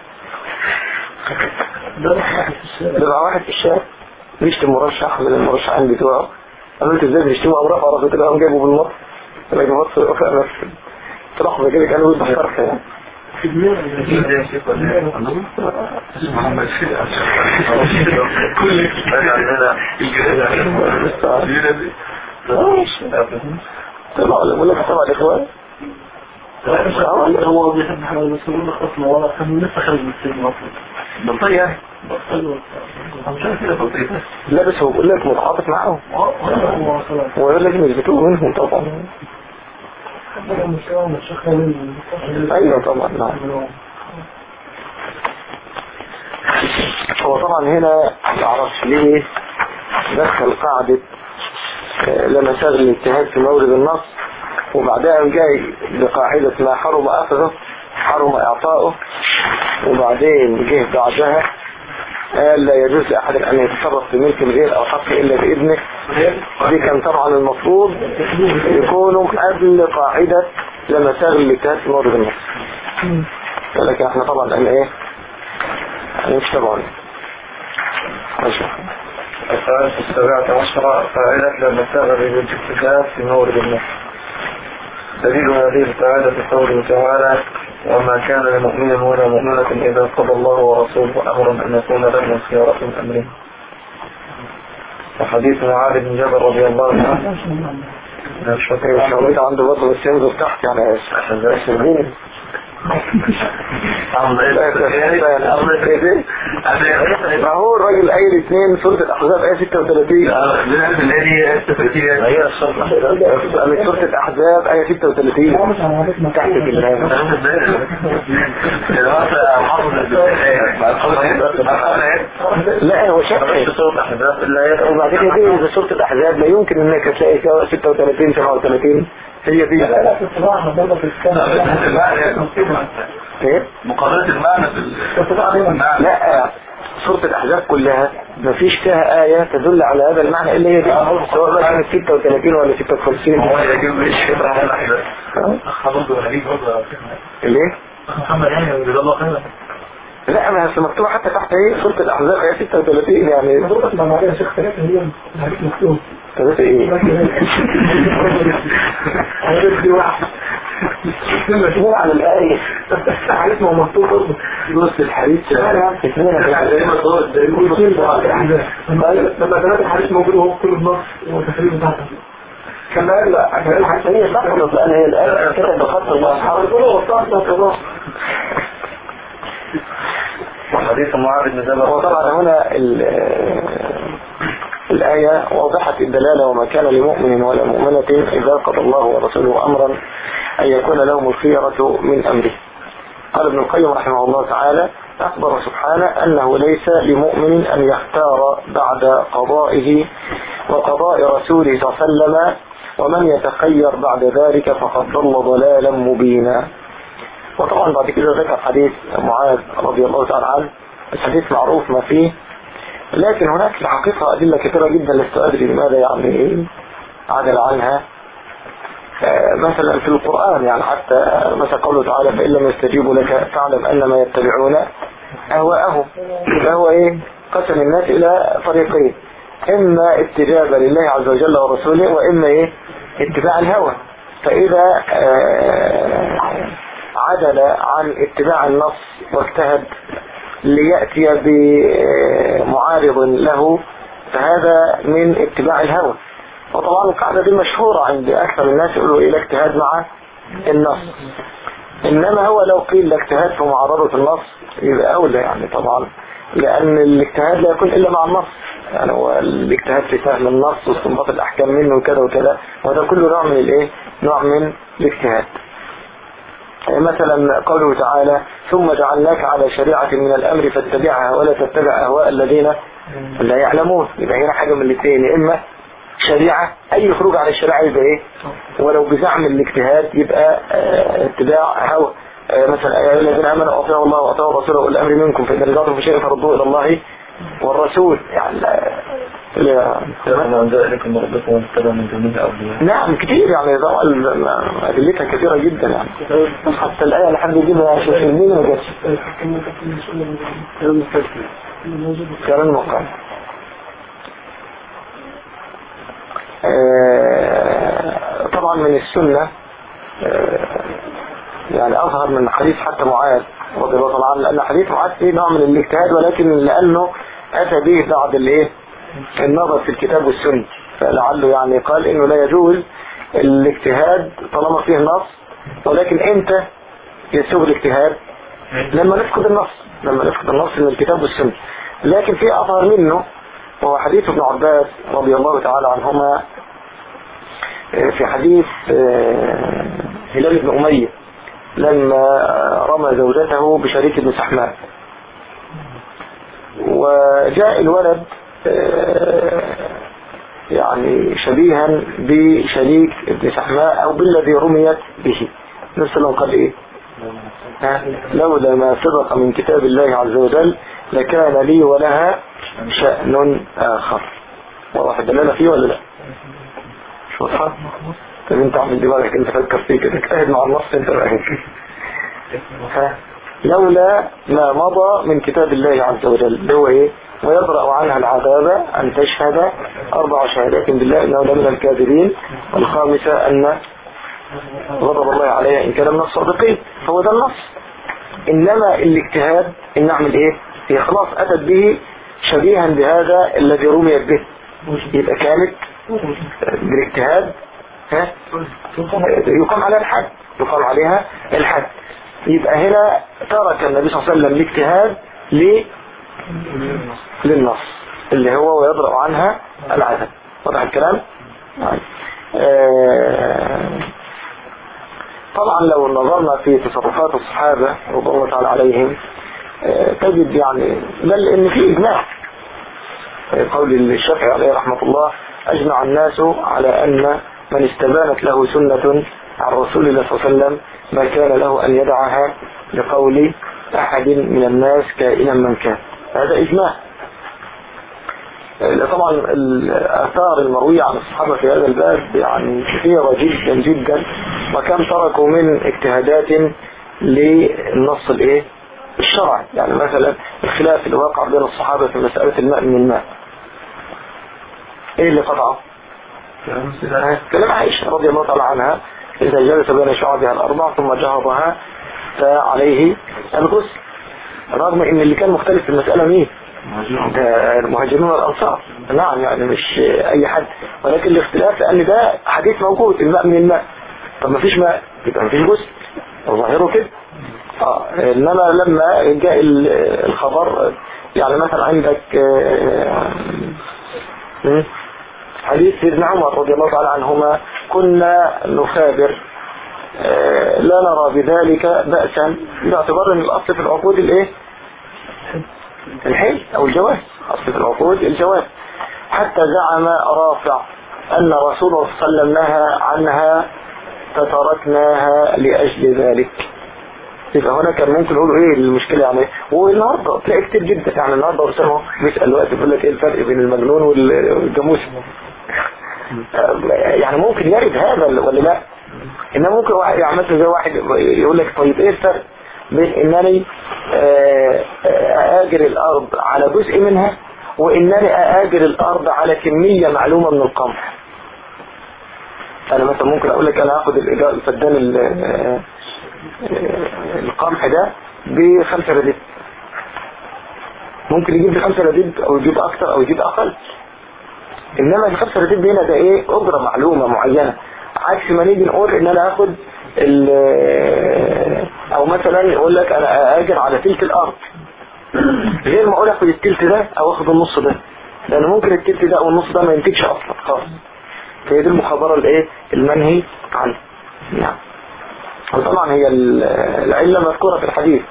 ده واحد في الشارع ذبح واحد في الشارع بيشتم مرشح من المرشحين بتوعه قالوا له ازاي بيشتموا أو رفع راسه كده قام جايبه بالمط لكن مصر في لحظة كده كانوا يذبح فرخة يعني في دماغ ده يا شيخ ولا ايه؟ عندهم؟ اسمه محمد كل عندنا الجزيرة دي طلع ولا لك طبعا الإخوان هو بيحب حاجة بس يقول لك اصلا ولا كان لسه خارج من السجن اصلا بطيء يعني ايوه عشان كده بطيء لا بس هو بيقول لك متعاطف معاهم هو خلاص هو لازم يثبتوه منهم طبعا حتى لو مش هو مش خارج ايوه طبعا نعم هو طبعا هنا معرفش ليه دخل قاعدة آه، لما شغل الاجتهاد في مورد النص وبعدها جاي بقاعدة ما حرم أخذه حرم إعطاؤه وبعدين جه بعدها قال لا يجوز لأحد أن يتصرف في ملك الغير أو حقه إلا بإذنه دي كان طبعا المفروض يكونوا قبل قاعدة لما شغل الاجتهاد في مورد النص ولكن احنا طبعا قال ايه مش تبعنا ماشي القاعدة السابعة عشرة قاعدة لما ساغ بالاجتهاد في مورد النص دليل هذه القاعدة قوله تعالى وما كان لمؤمن ولا مؤمنة إذا قضى الله ورسوله أمرا أن يكون لهم خيارة من أمرهم وحديث معاذ بن جبل رضي الله عنه مش فاكر مش موجود عنده برضه بس ينزل تحت يعني اسربين ما هو الراجل قايل اثنين سورة الأحزاب آية 36 هي الصبح من سورة الأحزاب آية 36 مش على عادتنا تحت بالله لا هو شك وبعدين دي إذا سورة الأحزاب لا يمكن إنك تلاقي سواء 36 37 هي دي لا لا في الصباح برضه في السنة إيه؟ مقارنة المعنى في الصباح دايما لا سورة الأحزاب كلها ما فيش فيها آية تدل على هذا المعنى إلا هي دي سواء بقى كانت 36 ولا 56 هو يجب الشبه حضرته غريب برضه ليه؟ محمد يعني جزاه الله خيرا لا ما هي مكتوبة حتى تحت ايه سورة الأحزاب هي 36 يعني مضروبة مع عليها شيخ ثلاثة هي الحديث مكتوب ثلاثة ايه؟ حديث دي واحد اثنين على الآية حديث ما هو مكتوب برضه نص الحديث اثنين على الآية لما ثلاثة الحديث موجود وهو كل النص والتحرير بتاعته كان قال لا كان قال حديث هي تخلص لأن هي الآية كتب بخط الله كله وصلت الله حديث معاذ بن جبل وطبعا هنا ال- الآية واضحة الدلالة وما كان لمؤمن ولا مؤمنة إذا قضى الله ورسوله أمرا أن يكون لهم الخيرة من أمره قال ابن القيم رحمه الله تعالى أخبر سبحانه أنه ليس لمؤمن أن يختار بعد قضائه وقضاء رسوله صلى الله عليه وسلم ومن يتخير بعد ذلك فقد ضل ضلالا مبينا وطبعا بعد كده ذكر حديث معاذ رضي الله تعالى عنه الحديث معروف ما فيه لكن هناك في الحقيقة أدلة كثيرة جدا لست أدري لماذا يعني عدل عنها آه، مثلا في القرآن يعني حتى مثلا قوله تعالى فإن لم يستجيبوا لك فاعلم أنما يتبعون أهواءهم يبقى هو إيه قسم الناس إلى فريقين إما استجابة لله عز وجل ورسوله وإما إيه اتباع الهوى فإذا آه، عدل عن اتباع النص واجتهد ليأتي بمعارض له فهذا من اتباع الهوى وطبعا القاعدة دي مشهورة عند أكثر الناس يقولوا إيه الاجتهاد مع النص إنما هو لو قيل الاجتهاد في معارضة النص يبقى أولى يعني طبعا لأن الاجتهاد لا يكون إلا مع النص يعني هو الاجتهاد في فهم النص واستنباط الأحكام منه وكذا وكذا وهذا كله نوع من الإيه؟ نوع من الاجتهاد مثلا قوله تعالى ثم جعلناك على شريعة من الأمر فاتبعها ولا تتبع أهواء الذين لا يعلمون يبقى هنا حاجة من الاثنين يا إما شريعة أي خروج عن الشريعة يبقى إيه ولو بزعم الاجتهاد يبقى آه، اتباع هوى آه، مثلا يا أيها الذين آمنوا أطيعوا الله وأطيعوا الرسول وأولي الأمر منكم فإن رجعتم في شيء فردوه إلى الله والرسول يعني آه، لا- من ذلك من ربكم واتبع من دونه أولياء نعم كتير يعني طبعا أدلتها كثيرة جدا يعني حتى الآية لحد يجيبها شوف مين ما جاتش كلام مقام آه، طبعا من السنة آه، يعني أظهر من حديث حتى معاذ رضي الله تعالى عنه لأن حديث معاذ فيه نوع من الاجتهاد ولكن لأنه أتى به بعد الإيه النظر في الكتاب والسنة فلعله يعني قال إنه لا يجوز الاجتهاد طالما فيه نص ولكن إمتى يسوغ الاجتهاد لما نفقد النص لما نفقد النص من الكتاب والسنة لكن في أظهر منه وهو حديث ابن عباس رضي الله تعالى عنهما آه، في حديث آه، هلال بن أمية لما رمى زوجته بشريك بن سحمان وجاء الولد آه، يعني شبيها بشريك ابن سحماء أو بالذي رميت به نفس الله قال إيه ها؟ لولا ما سبق من كتاب الله عز وجل لكان لي ولها شأن آخر واضح الدلالة فيه ولا لا مش واضحة طب انت عامل دماغك انت فكر فيه كده اجتهد مع النص انت بقى ها لولا ما مضى من كتاب الله عز وجل اللي هو ايه ويبرأ عنها العذاب أن تشهد أربع شهادات بالله إنه لمن الكاذبين والخامسة أن غضب الله عليها إن كان من الصادقين هو ده النص إنما الاجتهاد إن نعمل إيه هي خلاص أتت به شبيها بهذا الذي رميت به يبقى كانت بالاجتهاد ها يقام عليها الحد يقام عليها الحد يبقى هنا ترك النبي صلى الله عليه وسلم الاجتهاد ليه للنص اللي هو ويضرب عنها العدد واضح الكلام طيب. آه، طبعا لو نظرنا في تصرفات الصحابة رضي الله تعالى عليهم آه، تجد يعني بل ان في اجماع قول الشافعي عليه رحمة الله اجمع الناس على ان من استبانت له سنة عن رسول الله صلى الله عليه وسلم ما كان له ان يدعها لقول احد من الناس كائنا من كان هذا اجماع آه، طبعا الآثار المروية عن الصحابة في هذا الباب يعني كثيرة جدا جدا وكم تركوا من اجتهادات للنص الايه الشرعي يعني مثلا الخلاف اللي وقع بين الصحابة في مسألة الماء من الماء ايه اللي قطعه كلام عائشة رضي الله تعالى عنها إذا جلس بين شعبها الأربع ثم جهضها فعليه الغسل رغم ان اللي كان مختلف في المسألة مين ده المهاجرون والأنصار نعم يعني مش أي حد ولكن الاختلاف لأن ده حديث موجود الماء من الماء طب ما فيش ماء يبقى ما فيش غسل ظاهره كده اه انما لما جاء ال- الخبر يعني مثلا عندك آه، م? حديث سيدنا عمر رضي الله تعالى عنهما كنا نخابر آه، لا نرى بذلك بأسا باعتبار ان الاصل في العقود الايه الحل او الجواز اصل في العقود الجواز حتى زعم رافع ان رسول الله صلى الله عليه وسلم نهى عنها فتركناها لاجل ذلك يبقى هنا كان ممكن يقولوا ايه المشكله يعني والنهارده تلاقي كتير جدا يعني النهارده اسامه بيسال وقت بيقول لك ايه الفرق بين المجنون وال- والجاموس يعني ممكن يرد هذا ولا لا انما ممكن واحد يعمل زي واحد يقول لك طيب ايه الفرق بين انني آه، آه، اجر الارض على جزء منها وانني اجر الارض على كمية معلومة من القمح انا مثلا ممكن اقول لك انا هاخد الايجار الفدان ال- آه، آه، القمح ده بخمسة رديف ممكن يجيب لي خمسة رديف او يجيب اكتر او يجيب اقل انما الخمسة رديف دي هنا ده ايه اجرة معلومة معينة عكس ما نيجي نقول ان انا هاخد ال- او مثلا يقول لك انا اجر على تلك الارض غير ما اقول اخد التلت ده او اخد النص ده لان ممكن التلت ده او النص ده ما ينتجش اصلا خالص فهي دي المخابرة الايه المنهي عنها نعم وطبعا هي ال- العلة مذكورة في الحديث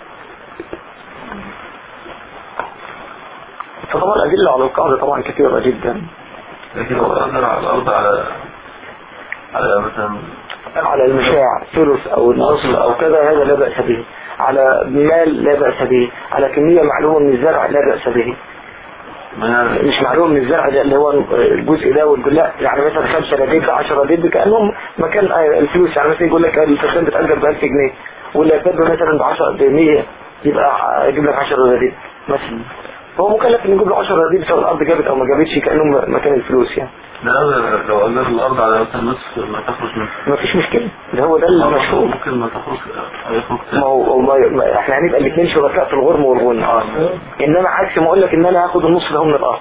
فطبعا الأدلة على القاعدة طبعا كثيرة جدا لكن هو قدر على الأرض على على مثلا على المشاع ثلث أو النصف أو كذا هذا لا بأس به على مال لا بأس به على كمية معلومة من الزرع لا بأس به ما مش معلومة من الزرع ده اللي هو الجزء ده والجزء لا يعني مثلا خمسة رديد 10 رديد كأنهم مكان الفلوس يعني مثلا يقول لك الفستان بتأجر ب 1000 جنيه ولا يكتب مثلا ب 10 ب 100 يبقى يجيب لك 10 رديد مثلا هو مكلف انه يجيب له 10 رديد سواء الارض جابت او ما جابتش كأنه مكان الفلوس يعني لا لو أجر الأرض على مثلا نصف ما تخرج من ما فيش مشكلة ده هو ده المشهور ممكن ما تخرج أو يخرج ما هو ما ما- احنا هنبقى الاثنين شركاء في الغرم والغنى انما عكس ما اقول لك ان انا هاخد النص ده من الارض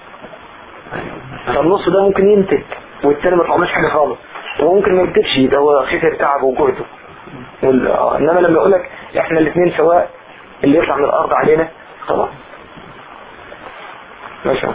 فالنص ده ممكن ينتج والتاني ما طعمش حاجه خالص وممكن ما ينتجش يبقى هو خسر تعبه وجهده وال- آه، انما لما يقول لك احنا الاثنين سواء اللي يطلع من الارض علينا خلاص ماشي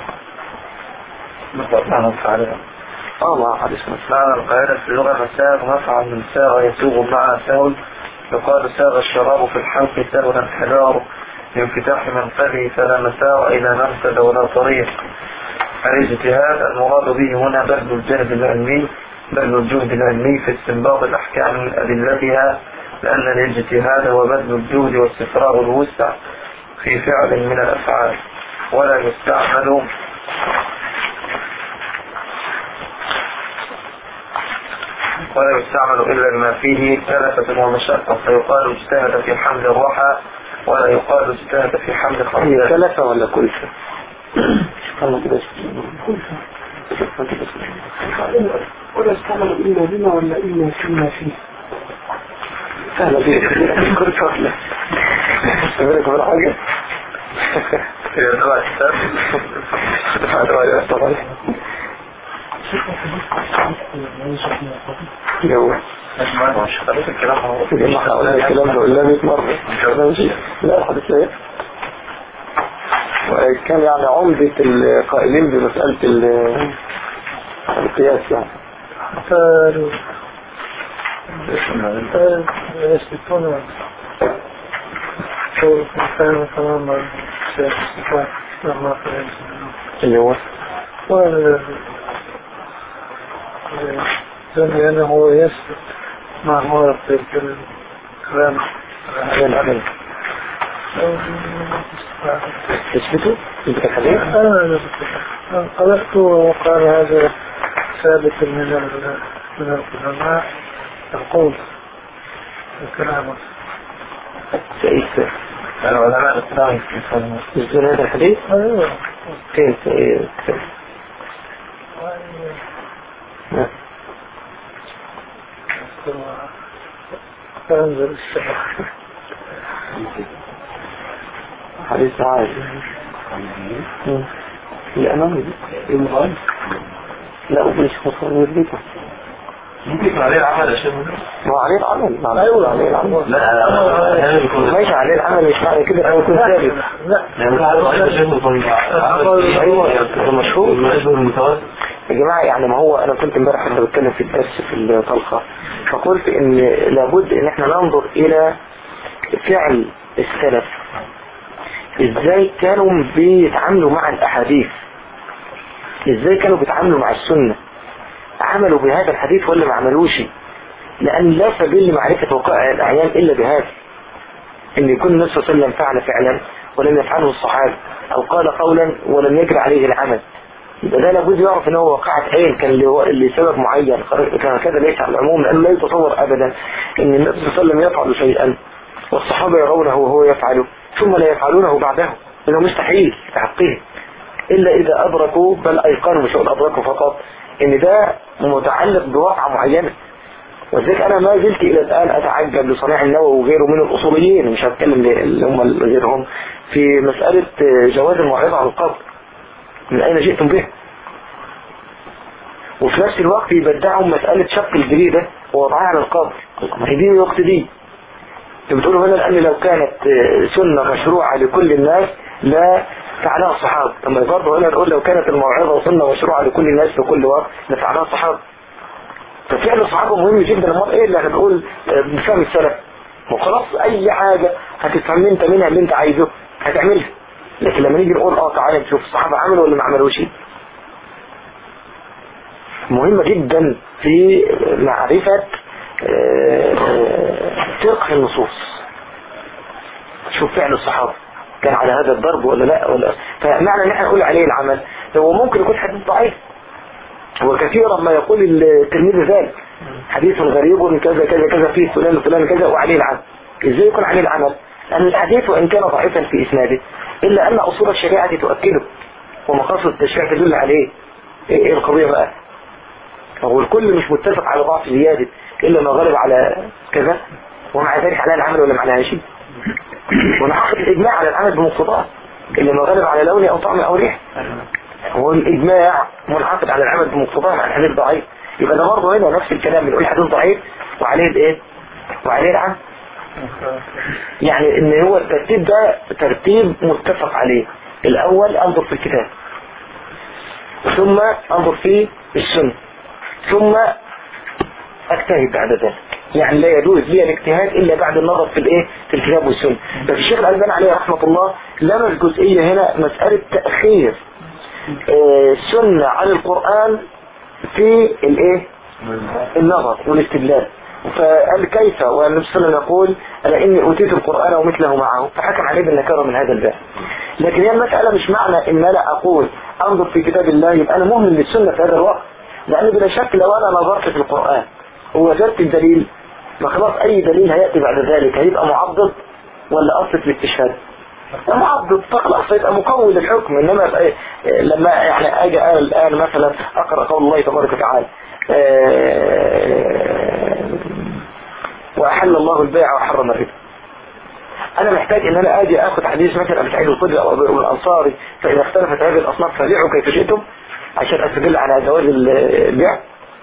معنى الفعل اه ما حدث مثلا معنى القاعدة في اللغة مساغ مفعل من ساغ يسوغ مع سهل يقال ساغ الشراب في الحلق سهل انحدار لانفتاح منفذه فلا مساغ إلى منفذ ولا طريق الاجتهاد المراد به هنا بذل الجهد العلمي بذل الجهد العلمي في استنباط الأحكام من أدلتها لأن الاجتهاد هو بذل الجهد واستفراغ الوسع في فعل من الأفعال ولا يستعمل ولا يستعمل إلا بما فيه كلفة ومشقة فيقال اجتهد في حمل الرحى ولا يقال اجتهد في حمل هي خطيئة ثلاثة ولا كلفة خلنا كده ولا استعمل إلا بما ولا إلا فيما فيه سهلة دي كلفة ولا بالك من حاجة هي تبع الكتاب طبعا جو مش خليت الكلام هو لما احنا قلنا الكلام ده قلنا 100 مرة ماشي لا الحديث ايه وكان يعني عمدة القائلين بمسألة ال- القياس يعني قالوا يثبتون كان تماما استفاء لما اللي هو زي أنه يثبت ما هو في الكلام العمل تثبته انت الحديث أنا قرأت وقال هذا ثابت من ال- من العلماء القول الكلام سئيت العلماء الإسلام يسمون يثبتون هذا الحديث أيوه فين في كتاب نعم. تنزل الشهر حديث عادي مم. الأمامي لا أبلش مصور بيته ممكن يكون عليه العمل يا شيخ ما هو عليه العمل ما أيوة. عليه العمل لا احيانا بيكون ماشي عليه العمل مش معنى كده أنا يكون ثابت لا يعني ممكن عليه ضعيف يا شيخ يكون أيوة ده مشهور يشبه المتوسط يا جماعة يعني ما هو أنا كنت امبارح كنت بتكلم في الدرس في الطلقة فقلت إن لابد إن إحنا ننظر إلى فعل السلف إزاي كانوا بيتعاملوا مع الأحاديث إزاي كانوا بيتعاملوا مع السنة عملوا بهذا الحديث ولا ما عملوش لأن لا سبيل لمعرفة وقائع الأعيان إلا بهذا إن يكون النبي صلى الله عليه وسلم فعل فعلا ولم يفعله الصحابة أو قال قولا ولم يجري عليه العمل يبقى ده لابد يعرف ان هو وقعت عين كان له- لسبب معين كان كذا ليس على العموم لانه لا يتصور ابدا ان النبي صلى الله عليه وسلم يفعل شيئا والصحابه يرونه وهو يفعله ثم لا يفعلونه بعده انه مستحيل في حقهم الا اذا ادركوا بل ايقنوا مش هقول ادركوا فقط ان ده متعلق بواقعه معينه ولذلك انا ما زلت الى الان اتعجب لصنيع النووي وغيره من الاصوليين مش هتكلم اللي هم غيرهم في مساله جواز الموعظه على القبر من أين جئتم به وفي نفس الوقت يبدعوا مسألة شق الجريدة ووضعها على القبر ما هي دي الوقت دي انتوا بتقولوا هنا لأن لو كانت آه، سنة مشروعة لكل الناس لا فعلها الصحابة طب ما برضه هنا نقول لو كانت الموعظة سنة مشروعة لكل الناس في كل وقت لفعلها الصحابة ففعل الصحابة مهم جدا امال ايه اللي هنقول آه، بفهم السلف وخلاص اي حاجة هتفهم انت منها اللي انت عايزه هتعملها لكن لما نيجي نقول اه تعالى نشوف الصحابة عملوا ولا ما عملوش مهمة جدا في معرفة آه، فقه النصوص شوف فعل الصحابة كان على هذا الضرب ولا لا ولا فمعنى ان احنا نقول عليه العمل هو ممكن يكون حديث ضعيف وكثيرا ما يقول التلميذ ذلك حديث غريب كذا كذا كذا فيه فلان وفلان كذا وعليه العمل ازاي يكون عليه العمل أن الحديث وإن كان ضعيفا في إسناده إلا أن أصول الشريعة تؤكده ومقاصد التشريع تدل عليه إيه إيه القضية بقى هو الكل مش متفق على ضعف زيادة إلا ما غلب على كذا ومع ذلك على العمل ولا ما عليها شيء ونحقق الإجماع على العمل بمقتضاه إلا ما غلب على لون أو طعم أو ريح هو الإجماع منعقد على العمل بمقتضاه مع الحديث ضعيف يبقى ده برضه هنا نفس الكلام بنقول حديث ضعيف وعليه الإيه؟ وعليه العمل يعني ان هو الترتيب ده ترتيب متفق عليه الاول انظر في الكتاب ثم انظر في السنة ثم اجتهد بعد ذلك يعني لا يجوز لي الاجتهاد الا بعد النظر في الايه في الكتاب والسنة بس الشيخ الالباني عليه رحمة الله لمس جزئية هنا مسألة تأخير آه، السنة عن القرآن في الايه النظر والاستدلال فقال كيف والنبي صلى الله عليه وسلم يقول ألا إني أوتيت القرآن ومثله معه فحكم عليه بالنكارة من هذا الباب لكن هي المسألة مش معنى إن أنا أقول أنظر في كتاب الله يبقى أنا مهمل للسنة في هذا الوقت لأن بلا شك لو أنا نظرت في القرآن ووجدت الدليل ما خلاص أي دليل هيأتي بعد ذلك هيبقى معضد ولا أصل في الاستشهاد معضد فخلاص يبقى مكون للحكم إنما يبقى إيه، لما يعني أجي أنا الآن مثلا أقرأ قول الله تبارك وتعالى آه، وأحل الله البيع وحرم الربا انا محتاج ان انا اجي اخد حديث مثلا ابي سعيد الخدري او ابي الانصاري فاذا اختلفت هذه الاصناف فبيعوا كيف شئتم عشان استدل على جواز البيع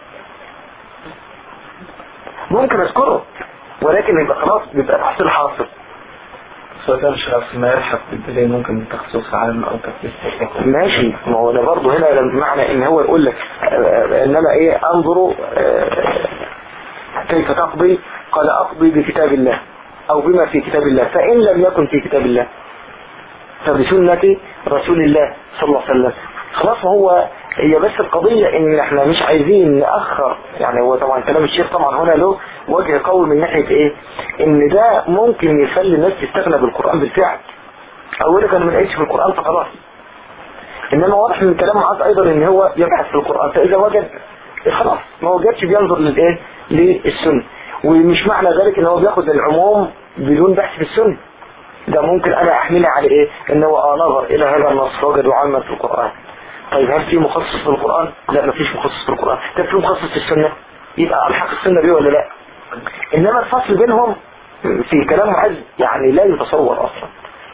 ممكن اذكره ولكن يبقى خلاص بيبقى تحصيل حاصل سواء كان الشخص ما يلحق بالدليل ممكن تخصص عام او تخصيص ماشي ما هو انا برضه هنا لما- معنى ان هو يقول لك آه، انما ايه انظروا آه، كيف تقضي قال اقضي بكتاب الله او بما في كتاب الله فان لم يكن في كتاب الله فبسنة رسول الله صلى الله عليه وسلم خلاص هو هي بس القضية ان احنا مش عايزين نأخر يعني هو طبعا كلام الشيخ طبعا هنا له وجه قوي من ناحية ايه ان ده ممكن يخلي الناس تستغنى بالقرآن بالفعل او يقول لك انا ما لقيتش في القرآن فخلاص انما واضح من كلام معاذ ايضا ان هو يبحث في القرآن فاذا وجد خلاص ما وجدش بينظر للايه للسنة ومش معنى ذلك ان هو بياخد العموم بدون بحث في السنة ده ممكن انا احملها على ايه ان هو اه نظر الى هذا النص وجده عاما في القرآن طيب هل في مخصص في القرآن لا مفيش مخصص في القرآن طب في مخصص في السنة يبقى الحق السنة بيه ولا لا انما الفصل بينهم في كلام معز يعني لا يتصور اصلا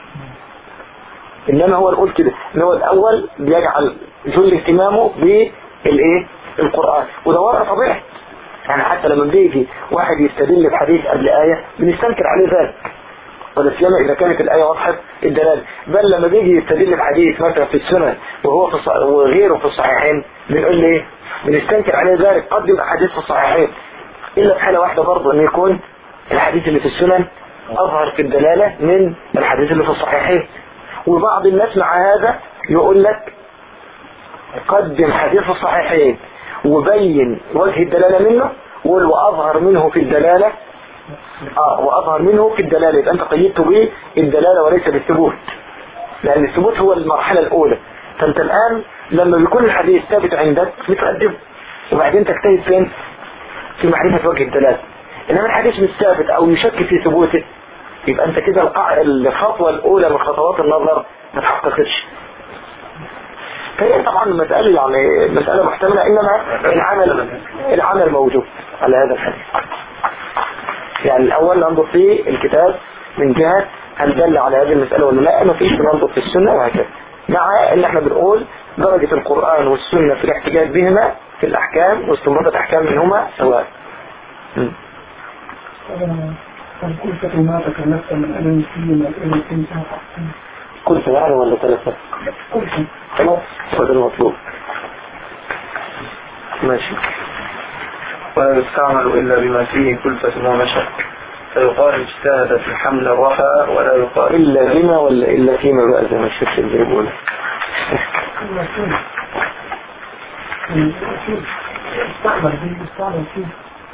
انما هو نقول كده ان هو الاول بيجعل جل اهتمامه بالايه القرآن وده وضع طبيعي يعني حتى لما بيجي واحد يستدل بحديث قبل آية بنستنكر عليه ذلك ولا سيما إذا كانت الآية واضحة الدلالة بل لما بيجي يستدل بحديث مثلا في السنة وهو في الص- وغيره في الصحيحين بنقول له ايه بنستنكر عليه ذلك قدم أحاديث في الصحيحين إلا في حالة واحدة برضه أن يكون الحديث اللي في السنن أظهر في الدلالة من الحديث اللي في الصحيحين وبعض الناس مع هذا يقول لك قدم حديث الصحيحين وبين وجه الدلالة منه وقول وأظهر منه في الدلالة اه وأظهر منه في الدلالة يبقى أنت قيدته به الدلالة وليس بالثبوت لأن الثبوت هو المرحلة الأولى فأنت الآن لما بيكون الحديث ثابت عندك بتقدمه وبعدين تجتهد فين في معرفة وجه الدلالة إنما الحديث مش ثابت أو يشك في ثبوته يبقى أنت كده القاع- الخطوة الأولى من خطوات النظر ما تحققتش فهي طبعا المسألة يعني مسألة محتملة إنما العمل العمل موجود على هذا الحديث يعني الأول ننظر في الكتاب من جهة هل دل على هذه المسألة ولا لا ما فيش ننظر في السنة وهكذا مع ان احنا بنقول درجة القرآن والسنة في الاحتجاج بهما في الأحكام واستنباط أحكام منهما سواء م. فالكلفة ما تكلفت من ألم فيه من الألم فيه كل سنة ولا ثلاثة كلفة خلاص هذا المطلوب ماشي ولا يستعمل إلا بما فيه كلفة ومشق فيقال اجتهد في حمل الرفع ولا يقال إلا بما ولا إلا فيما بقى زي ما الشيخ اللي بيقول كل فيه استعمل فيه استعمل فيه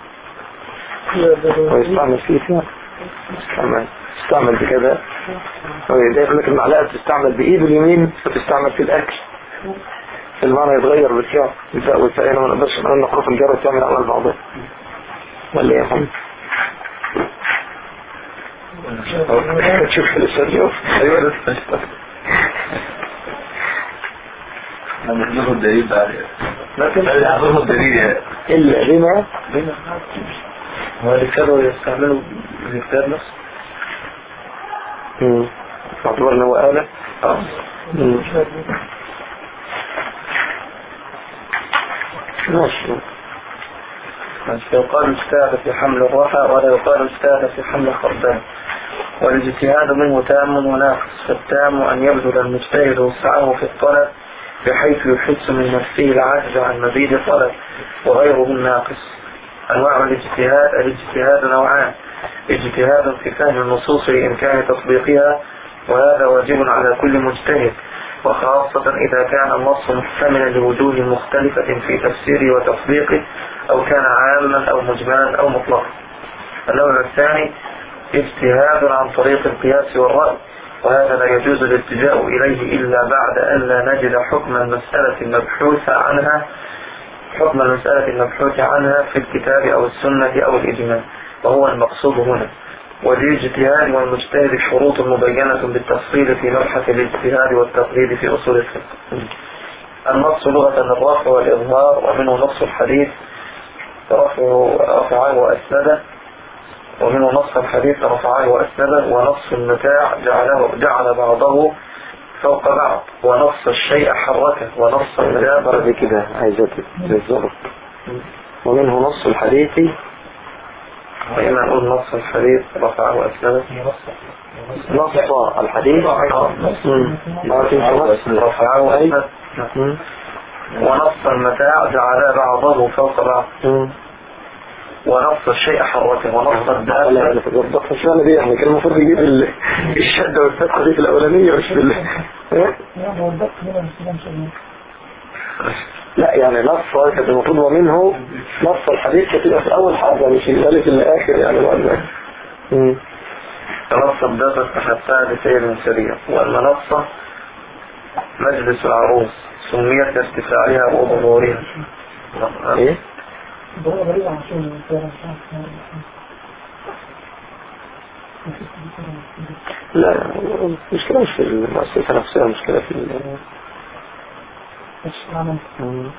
ويستعمل فيه فيها استعمل استعمل بكذا ده يقول لك المعلقة بتستعمل بإيده اليمين فتستعمل في الأكل المعنى يتغير بالفعل الفاء والفاء هنا ما نقدرش نقول نحرف الجر تعمل أعمال بعضها ولا يا محمد تشوف الاستوديو أيوة لما تجيبوا الدليل بعد لكن يعرفوا الدليل يعني إلا بما هو اللي كانوا يستعملوا الكتاب نفسه مم. اعتبر ان هو آلة اه مم. ماشي يقال اجتهد في حمل الرفع ولا يقال اجتهد في حمل الخردان والاجتهاد منه تام وناقص فالتام أن يبذل المجتهد وسعه في الطلب بحيث يحس من نفسه العجز عن مزيد طلب وغيره الناقص أنواع الاجتهاد الاجتهاد نوعان اجتهاد في فهم النصوص لإمكان تطبيقها وهذا واجب على كل مجتهد وخاصة إذا كان النص محتملا لوجوه مختلفة في تفسيره وتطبيقه أو كان عاما أو مجملا أو مطلقا النوع الثاني اجتهاد عن طريق القياس والرأي وهذا لا يجوز الالتجاء إليه إلا بعد أن لا نجد حكم المسألة المبحوث عنها حكم المسألة المبحوث عنها في الكتاب أو السنة أو الإجماع وهو المقصود هنا وللاجتهاد والمجتهد شروط مبينة بالتفصيل في مبحث الاجتهاد والتقليد في أصول الفقه النص لغة الرفع والإظهار ومنه نص الحديث رفعه رفعه وأسنده ومنه نص الحديث رفعه وأسنده ونص المتاع جعله جعل بعضه فوق بعض ونص الشيء حركه ونص المدابر بعد كده عايزة بالظبط ومنه نص الحديث وإما نقول نص الحديث رفعه وأسنده نص الحديث مم. ما في نص رفعه وأسنده مم. ونص المتاع جعل بعضه فوق بعض مم. ونص الشيء حركه ونص لا الدابة لا بالضبط الشغلة دي احنا كان المفروض نجيب ال- الشدة والفتحة دي في الأولانية مش في ال... إيه؟ يعني وضبط هنا بس ما شاء الله لا يعني نص كان المفروض ومنه نص الحديث كتير في أول حاجة مش الثالث الآخر يعني بعد مم. تنص الدابة تحتها بسير سريع والمنصة مجلس العروس سميت لارتفاعها وظهورها ايه ضرورة غريبة عن شغل الفعل لا المشكلة مش في المؤسسة نفسها المشكلة في ال... مش عمل مم.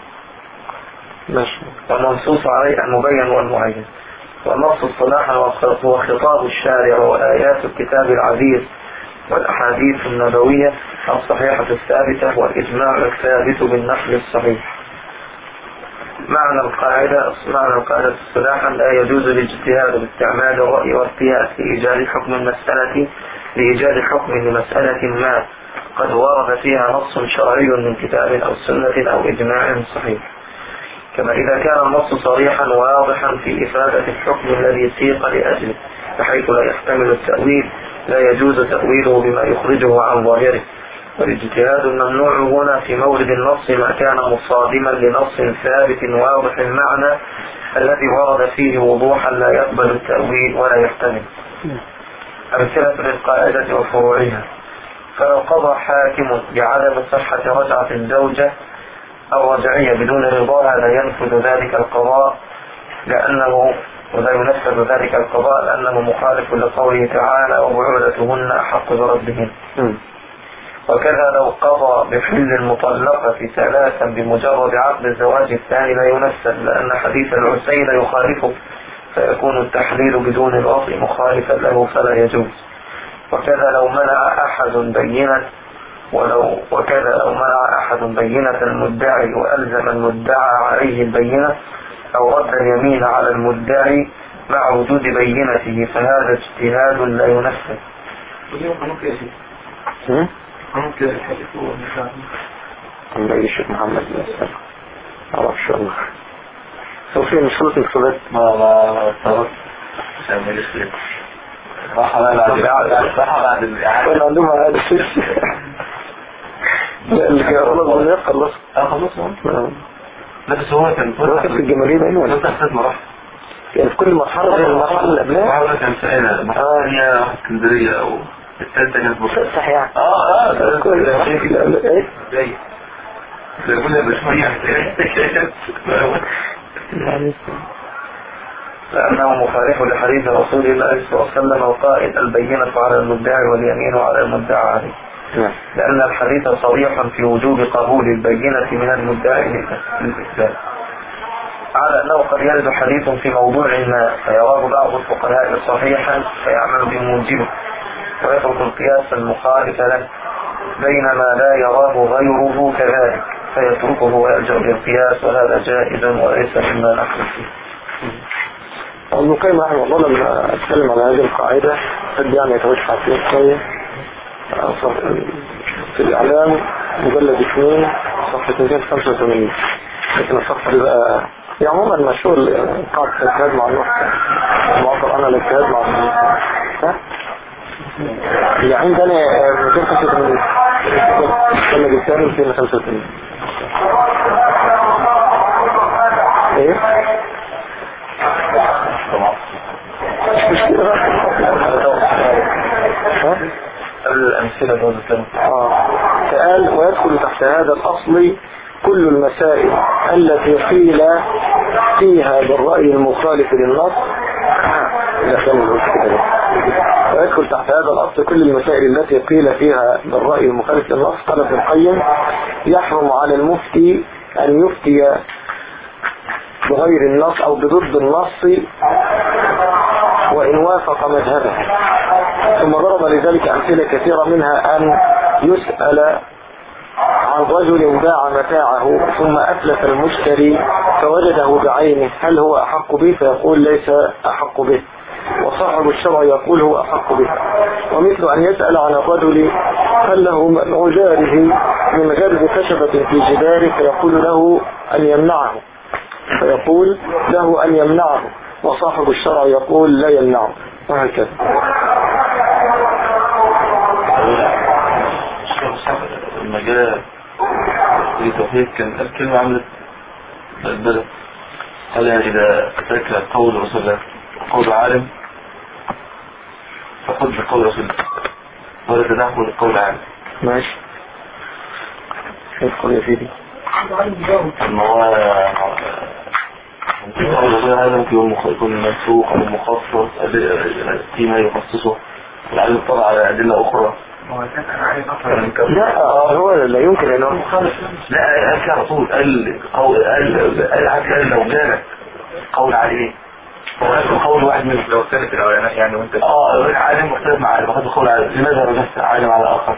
ماشي والمنصوص عليه المبين والمعين والنص اصطلاحا هو خطاب الشارع وآيات الكتاب العزيز والأحاديث النبوية الصحيحة الثابتة والإجماع الثابت بالنقل الصحيح معنى القاعدة معنى القاعدة اصطلاحا لا يجوز الاجتهاد باستعمال الرأي والقياس لإيجاد حكم المسألة لإيجاد حكم لمسألة ما قد ورد فيها نص شرعي من كتاب أو سنة أو إجماع صحيح كما إذا كان النص صريحا واضحا في إفادة الحكم الذي سيق لأجله بحيث لا يحتمل التأويل لا يجوز تأويله بما يخرجه عن ظاهره والاجتهاد الممنوع هنا في مورد النص ما كان مصادما لنص ثابت واضح المعنى الذي ورد فيه وضوحا لا يقبل التأويل ولا يحتمل أمثلة للقاعدة وفروعها فلو قضى حاكم بعدم صحة رجعة الزوجة الرجعية بدون رضاها لا ينفذ ذلك القضاء لأنه ولا ينفذ ذلك القضاء لأنه مخالف لقوله تعالى وبعولتهن أحق بردهن مم. وكذا لو قضى بحل المطلقة ثلاثا بمجرد عقد الزواج الثاني لا ينفذ لأن حديث العسيل يخالفه فيكون التحليل بدون الوطء مخالفا له فلا يجوز وكذا لو منع أحد بينة ولو وكذا لو منع أحد بينة المدعي وألزم المدعى عليه البينة أو رد اليمين على المدعي مع وجود بينته فهذا اجتهاد لا ينفذ مم. ممكن الحديث هو مثال أما يجي الشيخ محمد بن السلام معرفش والله هو في مشكلة انتصابات ما ما صارت عشان ما يصير راح بعد راح بعد الإعادة كان عندهم هذا الشيء لا اللي كان خلاص بدنا يخلص اه خلاص اه آه. لا بس هو كان هو كان في الجمالية باين ولا فتح ثلاث مراحل يعني في كل مرحلة غير المرحلة اللي قبلها المرحلة كان سائلة المرحلة الثانية راح اسكندرية أو الثالثة كانت بكرة صح يعني اه اه كل ايه جاي ده كلها بشوية يعني لأنه مخالف لحديث رسول الله صلى الله عليه وسلم القائل البينة على المدعي واليمين على المدعى عليه نعم لأن الحديث صريح في وجوب قبول البينة من المدعي للإسلام على أنه قد يرد حديث في موضوع ما فيراه بعض الفقهاء صحيحا فيعمل بموجبه ويترك القياس المخالف له بينما لا يراه غيره كذلك فيتركه ويلجأ للقياس وهذا جائز وليس مما نحن فيه ابن القيم رحمه الله لما اتكلم على هذه القاعدة قد يعني يتوسع فيها شوية في الإعلام مجلد اثنين صفحة 285 لكن الصفحة دي بقى يعني عموما مشهور قاعدة الاجتهاد مع النص معطل أنا الاجتهاد مع النص ها؟ اللي عندنا 285 أنا جبتها 285 ايه؟ مش كده ها؟ قبل الأمثلة دول كانوا آه. فقال ويدخل تحت هذا الأصل كل المسائل التي قيل فيها بالرأي المخالف للنص إذا كان الوقت كده. ويدخل تحت هذا الأصل كل المسائل التي قيل فيها بالرأي المخالف للنص قال ابن القيم يحرم على المفتي أن يفتي بغير النص أو بضد النص وإن وافق مذهبه ثم ضرب لذلك أمثلة كثيرة منها أن يسأل عن رجل باع متاعه ثم أفلس المشتري فوجده بعينه هل هو أحق به فيقول ليس أحق به وصاحب الشرع يقول هو أحق به ومثل أن يسأل عن الرجل هل له منع جاره من غرز خشبة في جداره فيقول له أن يمنعه فيقول له أن يمنعه وصاحب الشرع يقول لا يمنعه وهكذا الشيخ صاحب المجال في توحيد كان قال كلمة عملت بلبلة قال إذا أتاك قول رسول الله قول عالم فخذ بقول رسول الله ولا تدعه لقول عالم ماشي ادخل يا سيدي أما هو ممكن قول رسول الله هذا ممكن يكون مخ- يكون منسوخ أو مخصص أدلة- فيما يخصصه العالم طلع على أدلة أخرى لا هو لا يمكن أنه لا قال كده على طول قال قول قال قال عكس قال لو جالك قول عليه هو قال قول واحد منهم لو اختلف العلماء يعني وانت اه عالم مختلف مع عالم اخذ قول عالم لماذا رجعت عالم على اخر؟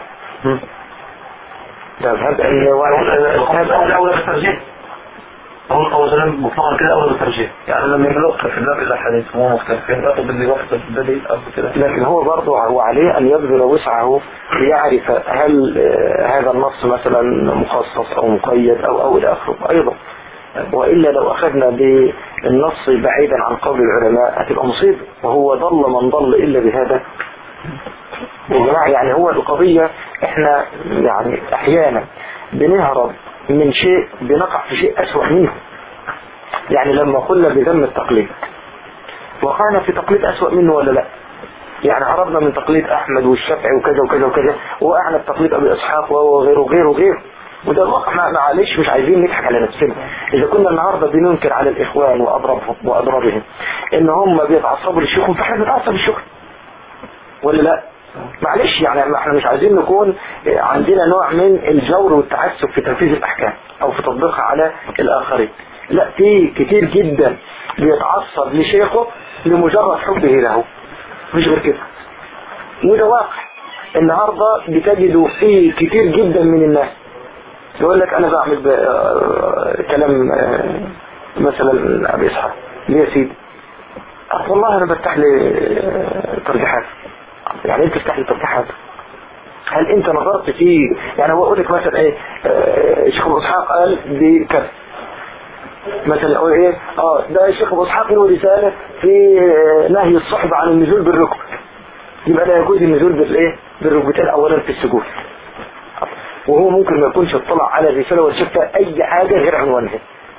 طب هذا أن واحد القول اولى بالترجيح هو القول سلام مطلقا كده اولى بالترجيح يعني لما يملك في الباب الى حديث هو مختلفين باخد اللي وقت البديل او كده لكن هو برضه هو عليه أن يبذل وسعه ليعرف هل آه، هذا النص مثلا مخصص أو مقيد أو أو إلى آخره أيضا وإلا لو أخذنا بالنص بعيدا عن قول العلماء هتبقى مصيبة وهو ضل من ضل إلا بهذا يا جماعة يعني هو القضية احنا يعني أحيانا بنهرب من شيء بنقع في شيء أسوأ منه يعني لما قلنا بذم التقليد وقعنا في تقليد أسوأ منه ولا لا يعني هربنا من تقليد أحمد والشافعي وكذا وكذا وكذا وقعنا في تقليد أبي إسحاق وغيره وغيره وغيره وده الواقع ما- معلش مش عايزين نضحك على نفسنا إذا كنا النهاردة بننكر على الإخوان وأضربهم وأضرابهم إن هم بيتعصبوا للشيوخ فإحنا بنتعصب للشيوخ ولا لا معلش يعني ما احنا مش عايزين نكون عندنا نوع من الجور والتعسف في تنفيذ الأحكام أو في تطبيقها على الآخرين لا في كتير جدا بيتعصب لشيخه لمجرد حبه له مش غير كده وده واقع النهاردة بتجدوا فيه كتير جدا من الناس يقول لك انا بعمل ب- آه، كلام آه، مثلا ابي اسحاق ليه يا سيدي أه والله انا بفتح لي آه، ترجيحات يعني انت تفتح لي ترجيحات هل انت نظرت في يعني هو اقول لك مثلا ايه آه، الشيخ ابو اسحاق قال بكذا مثلا اقول ايه اه ده الشيخ ابو اسحاق له رساله في آه، نهي الصحبه عن النزول بالركب يبقى لا يجوز النزول بالايه بالركبتين اولا في السجود وهو ممكن ما يكونش اطلع على الرساله ولا شفت اي حاجه غير عنوانها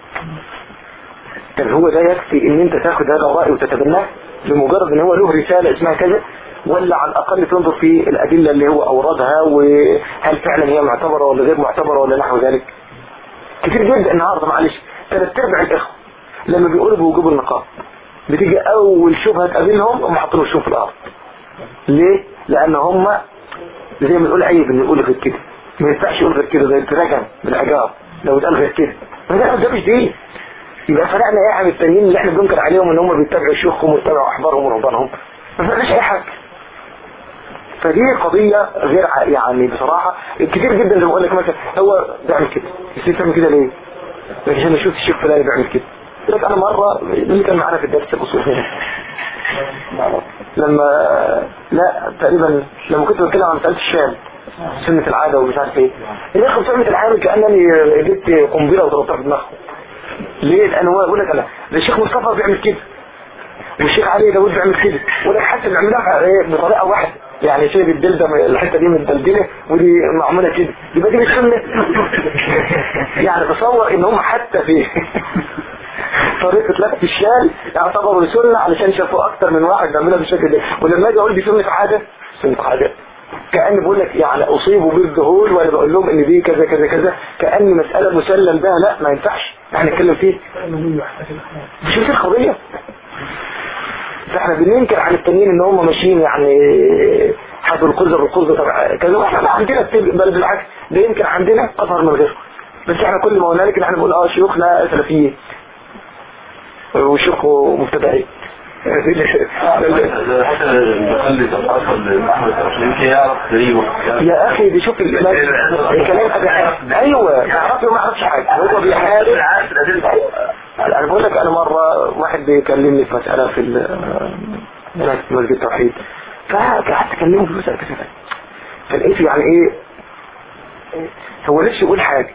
طب هو ده يكفي ان انت تاخد هذا الراي وتتبناه بمجرد ان هو له رساله اسمها كذا ولا على الاقل تنظر في الادله اللي هو اوردها وهل فعلا هي معتبره ولا غير معتبره ولا نحو ذلك كتير جدا النهارده معلش ثلاث ارباع الاخوه لما بيقولوا بوجوب النقاب بتيجي اول شبهه تقابلهم هم حاطين وشهم في الارض ليه؟ لان هم زي ما نقول عيب ان نقول غير كده ما ينفعش يقول غير كده زي التراجم بالاعجاب لو اتقال غير كده ما ده ده مش دين يبقى فرقنا ايه عن التانيين اللي احنا بننكر عليهم ان هم بيتبعوا شيوخهم ويتبعوا احبارهم ورهبانهم ما فرقناش اي حاجه فدي قضية غير ع- يعني بصراحة كتير جدا زي ما بقول لك مثلا هو بيعمل كده السيد تعمل كده ليه؟ لكن عشان اشوف الشيخ فلان بيعمل كده لك انا مرة اللي كان معانا في الدرس الاصول هنا لما لا تقريبا لما كنت بتكلم عن مسألة الشام سنة العادة ومش عارف ايه الاخوة بتعمل العامل كأنني جبت قنبلة وضربتها في دماغهم ليه؟ لأن هو يقول لك انا ده الشيخ مصطفى بيعمل كده والشيخ علي داود بيعمل كده ولا حتى بيعملها ايه بطريقة واحدة يعني شايف الدلدة الحتة دي متدلدلة ودي معمولة كده يبقى دي مش سنة يعني تصور ان هم حتى في طريقة لف الشال يعتبروا سنة علشان شافوا اكتر من واحد بيعملها بالشكل ده ولما اجي اقول دي سنة حاجة سنة حاجة كأني بقول لك يعني اصيبوا بالذهول وانا بقول لهم ان دي كذا كذا كذا كأن مسألة مسلم بها لا ما ينفعش احنا نتكلم فيه مش مثل القضية فاحنا بننكر عن التانيين ان هم ماشيين يعني حذو القرزة بالقرزة تبع كذا واحنا لا عندنا التب- بل بالعكس ده يمكن عندنا اظهر من غيره بس احنا كل ما هنالك ان احنا بنقول اه شيوخنا سلفيين وشيوخ مبتدئين حتى نخلي تتحصل لأحمد عشان يمكن يعرف تقريبا يا اخي دي شوف ال- الكلام أبي- ايوه يعرف ما يعرفش حاجه هو بيحارب عارف الأدلة انا بقول لك انا مره واحد بيكلمني في مساله في ال- هناك في مسجد التوحيد فقعدت اكلمه في مساله كده فلقيته يعني ايه هو لسه يقول حاجه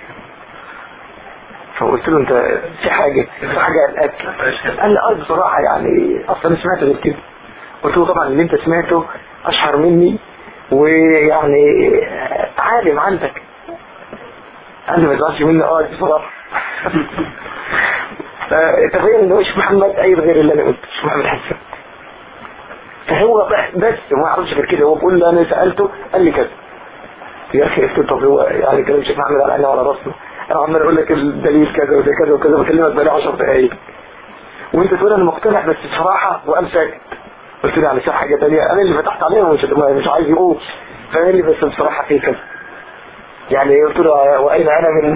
فقلت له انت في حاجه في حاجه الاكل قال لي اه بصراحه يعني اصلا سمعت غير كده قلت له طبعا اللي انت سمعته اشهر مني ويعني عالم عندك قال لي ما تزعلش مني اه بصراحه فتخيل ان هو مش محمد اي غير اللي انا قلته مش محمد حسن فهو ب- بس ما يعرفش غير كده هو بيقول لي انا سالته قال لي كذا يا اخي قلت له طب هو يعني كلام الشيخ محمد على عيني وعلى راسنا انا عمال اقول لك الدليل كذا وده كذا وكذا بكلمك بقالي 10 دقايق وانت تقول انا مقتنع بس بصراحه وقام ساكت قلت له يعني في حاجه ثانيه انا اللي فتحت عليه ومش مش عايز يقول فقال لي بس بصراحه في كذا يعني قلت له واين انا من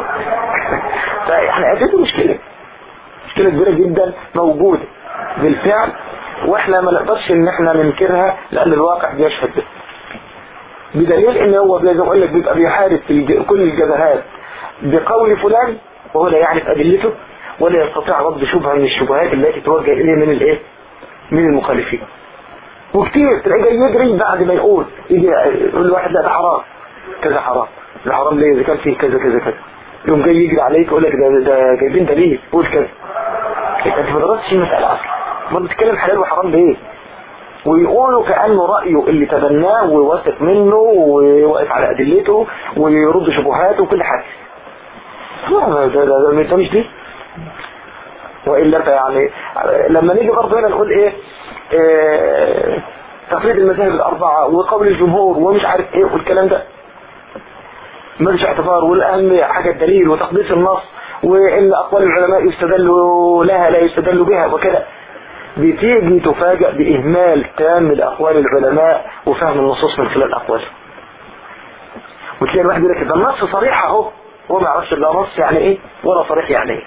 فاحنا اتيت مشكله مشكله كبيره جدا موجوده بالفعل واحنا ما نقدرش ان احنا ننكرها لان الواقع بيشهد به بدليل ان هو زي ما اقول لك بيبقى بيحارب في الج- كل الجبهات بقول فلان وهو لا يعرف ادلته ولا يستطيع رد شبهه من الشبهات التي توجه اليه من الايه من المخالفين وكتير تلاقيه جاي يجري بعد ما يقول يجي يقول لواحد لا ده حرام كذا حرام ده حرام ليه اذا كان فيه كذا كذا كذا يقوم جاي يجري عليك يقول لك ده ده جايبين دليل قول كذا انت ما درستش المساله اصلا ما بتتكلم حلال وحرام ليه ويقولوا كأنه رأيه اللي تبناه وواثق منه وواقف على أدلته ويرد شبهاته وكل حاجة لا، ده, ده, ده, ده مش دي وإلا انت يعني لما نيجي برضه هنا نقول ايه, إيه تقليد المذاهب الأربعة وقول الجمهور ومش عارف ايه والكلام ده ملوش اعتبار والأهم حاجة الدليل وتقديس النص وإن أقوال العلماء يستدل لها لا يستدل بها وكذا بتيجي تفاجأ بإهمال تام لأقوال العلماء وفهم النصوص من خلال أقوالهم وتلاقي الواحد يقول لك ده النص صريح اهو هو ما يعرفش لا نص يعني ايه ولا صريح يعني ايه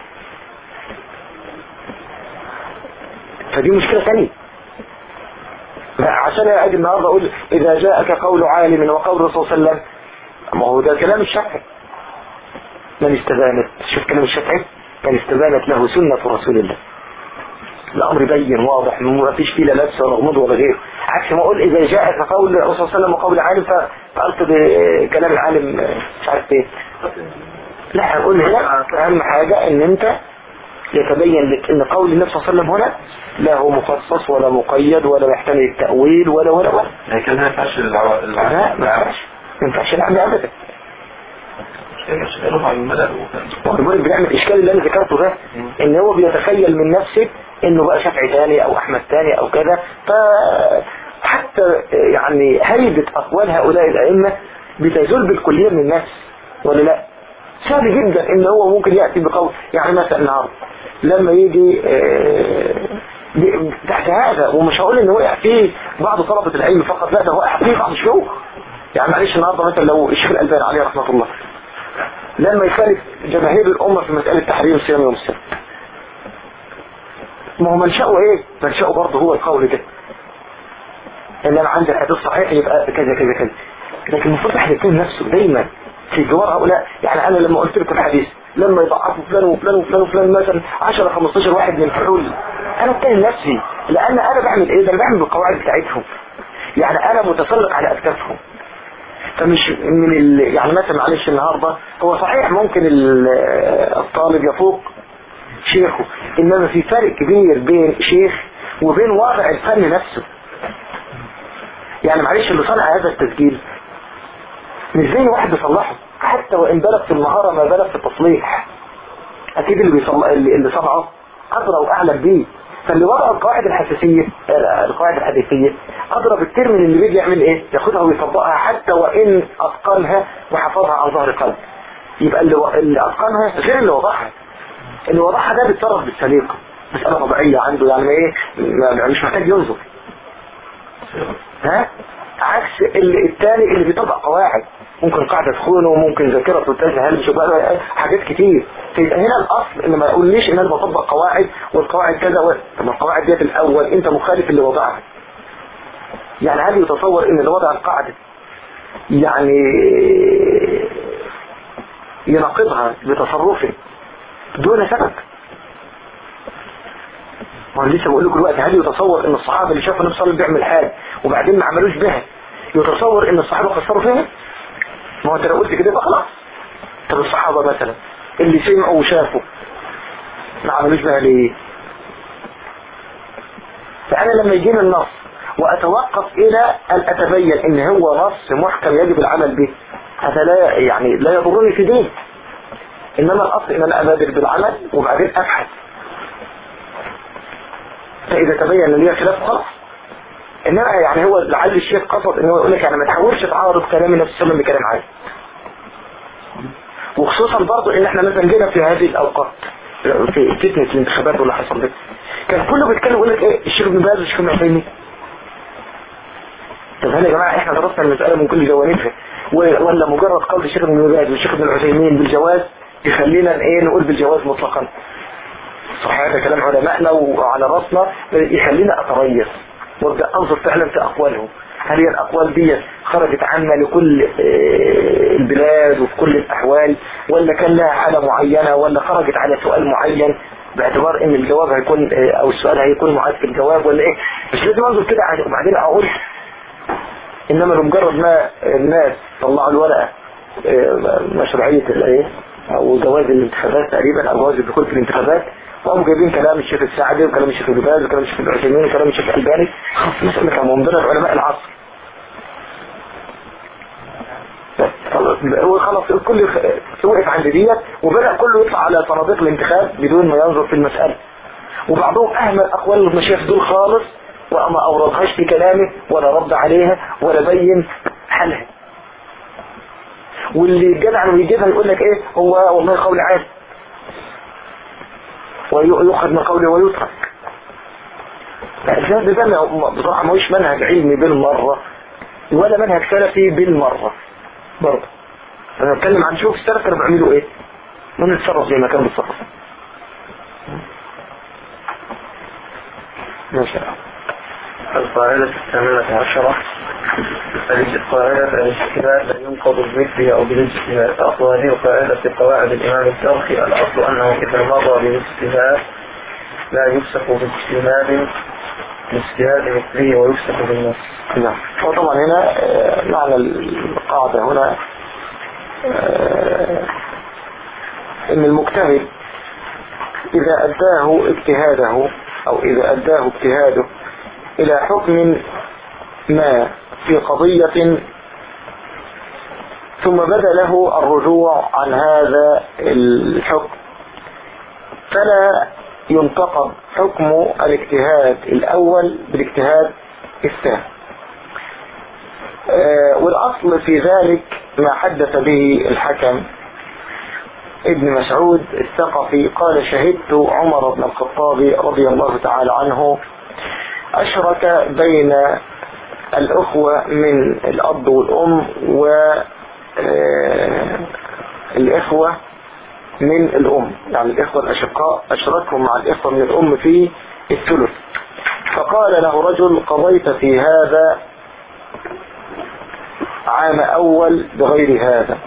فدي مشكلة ثانية عشان اجي النهارده اقول اذا جاءك قول عالم وقول الرسول صلى الله عليه وسلم ما هو ده كلام الشافعي من استبانت شوف كلام الشافعي من استبانت له سنة رسول الله الأمر بين واضح ما فيش فيه لا لبس ولا غموض ولا غيره عكس ما أقول إذا جاءك قول الرسول صلى الله عليه وسلم وقول عالم فقلت بكلام العالم مش عارف ايه لا أقول هنا أهم حاجة إن أنت يتبين لك ان قول النبي صلى الله عليه وسلم هنا لا هو مخصص ولا مقيد ولا محتمل التأويل ولا ولا ولا لكن ما ينفعش العوا- لا ما ينفعش ما ينفعش العمل ابدا مش هيروح على الملل هو بيقول بيعمل الاشكال اللي انا ذكرته ده ان هو بيتخيل من نفسه انه بقى شافعي تاني او احمد تاني او كذا فحتى يعني هيبة اقوال هؤلاء الائمة بتزول بالكلية من النفس ولا لا سهل جدا ان هو ممكن يأتي بقول يعني مثلا النهارده لما يجي آه، ب- تحت هذا ومش هقول ان وقع فيه بعض طلبة العلم فقط لا ده وقع فيه بعض الشيوخ يعني معلش النهارده مثلا لو الشيخ الألباني عليه رحمة الله لما يخالف جماهير الأمة في مسألة تحريم صيام يوم السبت ما هو منشأه ايه منشأه برضه هو القول ده ان انا عندي الحديث صحيح يبقى كذا كذا كذا لكن المفروض احد يكون نفسه دايما في جوار هؤلاء يعني انا لما قلت لكم الحديث لما يضعفوا فلان وفلان وفلان وفلان مثلا 10 15 واحد من الحلول انا اتهم نفسي لان انا بعمل ايه ده انا بعمل بالقواعد بتاعتهم يعني انا متسلق على اكتافهم فمش من ال... يعني مثلا معلش النهارده هو صحيح ممكن ال- الطالب يفوق شيخه انما في فرق كبير بين شيخ وبين وضع الفن نفسه يعني معلش اللي صنع هذا التسجيل مش زي واحد بيصلحه حتى وان بلغ في المهارة ما بلغ في التصليح اكيد اللي بيصلح اللي, اللي صنعه ادرى واعلم بيه فاللي وضع القواعد الحساسية آه، القواعد الحديثية ادرى بكتير من اللي بيجي يعمل ايه ياخدها ويطبقها حتى وان اتقنها وحفظها عن ظهر قلب يبقى اللي, و... اللي اتقنها غير اللي وضعها اللي وضعها ده بيتصرف بالسليقة مسألة طبيعية عنده يعني ايه ما- مش محتاج ينظر ها عكس اللي التاني اللي بيطبق قواعد ممكن قاعدة تخونه وممكن ذاكرة تنتهي هل مش بقى حاجات كتير فيبقى هنا الأصل إن ما يقوليش إن أنا بطبق قواعد والقواعد كذا و... طب القواعد ديت الأول أنت مخالف اللي وضعها يعني هل يتصور إن اللي وضع القاعدة يعني يناقضها بتصرفه دون سبب وانا لسه بقول لكم دلوقتي هل يتصور ان الصحابه اللي شافوا النبي صلى الله عليه وسلم بيعمل حاجه وبعدين ما عملوش بها يتصور ان الصحابه قصروا فيها ما هو انت لو قلت كده يبقى خلاص طب الصحابه مثلا اللي سمعوا وشافوا ما عملوش بها ليه فانا لما يجيني النص واتوقف الى ان اتبين ان هو نص محكم يجب العمل به هذا لا يعني لا يضرني في دين انما الاصل ان انا ابادر بالعمل وبعدين ابحث فاذا تبين ان ليها خلاف خلاص انما يعني هو لعل الشيخ قصد ان هو يقول لك يعني ما تحاولش تعارض كلام النبي صلى الله عليه وسلم بكلام عادي وخصوصا برضه ان احنا مثلا جينا في هذه الاوقات في فتنة الانتخابات واللي حصل ده كان كله بيتكلم يقول لك ايه الشيخ ابن باز والشيخ ابن عثيمين طب هل يا جماعه احنا درسنا المساله من كل جوانبها ولا مجرد قول الشيخ ابن باز والشيخ ابن العثيمين بالجواز يخلينا ايه نقول بالجواز مطلقا صحيح هذا كلام علمائنا وعلى راسنا يخلينا اتريث وابدا انظر فعلا في اقوالهم هل هي الاقوال دي خرجت عنا لكل البلاد وفي كل الاحوال ولا كان لها حالة معينة ولا خرجت على سؤال معين باعتبار ان الجواب هيكون او السؤال هيكون معاد في الجواب ولا ايه مش لازم انظر كده وبعدين اقول انما بمجرد ما الناس طلعوا الورقة مشروعية الايه او جواز الانتخابات تقريبا او جواز الدخول في الانتخابات وهم جايبين كلام الشيخ السعدي وكلام الشيخ ابن باز وكلام الشيخ العثيمين وكلام الشيخ الالباني خلاص مسألة كانوا من ضمن علماء العصر هو خلاص الكل وقف عند ديت وبدأ كله يطلع على صناديق الانتخاب بدون ما ينظر في المسألة وبعضهم أهمل أقوال المشايخ دول خالص وما أوردهاش في كلامه ولا رد عليها ولا بين حلها واللي جدع ويجيبها يقول لك ايه هو والله قول عادي ويؤخذ من قوله ويترك ده ده بصراحة ما هوش منهج علمي بالمرة ولا منهج سلفي بالمرة برضه انا بتكلم عن شوف السلف كانوا بيعملوا ايه ما نتصرف زي ما كانوا بيتصرفوا ما شاء الله القاعدة الثامنة عشرة القاعدة الاجتهاد لا ينقض بمثله أو بالاجتهاد أصل هذه القاعدة في قواعد الإمام الترخي الأصل أنه إذا مضى بالاجتهاد لا يفسخ باجتهاد باجتهاد مثله ويفسخ بالنص نعم وطبعا هنا معنى القاعدة هنا ان المجتهد اذا اداه اجتهاده او اذا اداه اجتهاده الى حكم ما في قضية ثم بدا له الرجوع عن هذا الحكم فلا ينتقد حكم الاجتهاد الاول بالاجتهاد الثاني آه والاصل في ذلك ما حدث به الحكم ابن مسعود الثقفي قال شهدت عمر بن الخطاب رضي الله تعالى عنه اشرك بين الاخوة من الاب والام والاخوة من الام يعني الاخوة الاشقاء اشركهم مع الاخوة من الام في الثلث فقال له رجل قضيت في هذا عام أول بغير هذا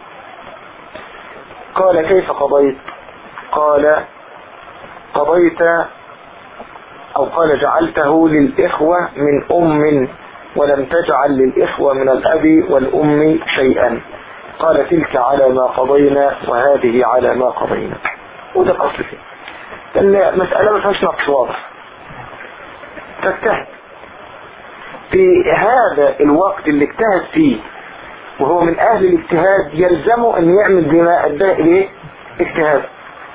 قال كيف قضيت قال قضيت أو قال جعلته للإخوة من أم ولم تجعل للإخوة من الأب والأم شيئا قال تلك على ما قضينا وهذه على ما قضينا وده الأصل فيه لأن مسألة ما فيهاش نقص واضح فاجتهد في هذا الوقت اللي اجتهد فيه وهو من اهل الاجتهاد يلزمه ان يعمل بما اداه اليه اجتهاد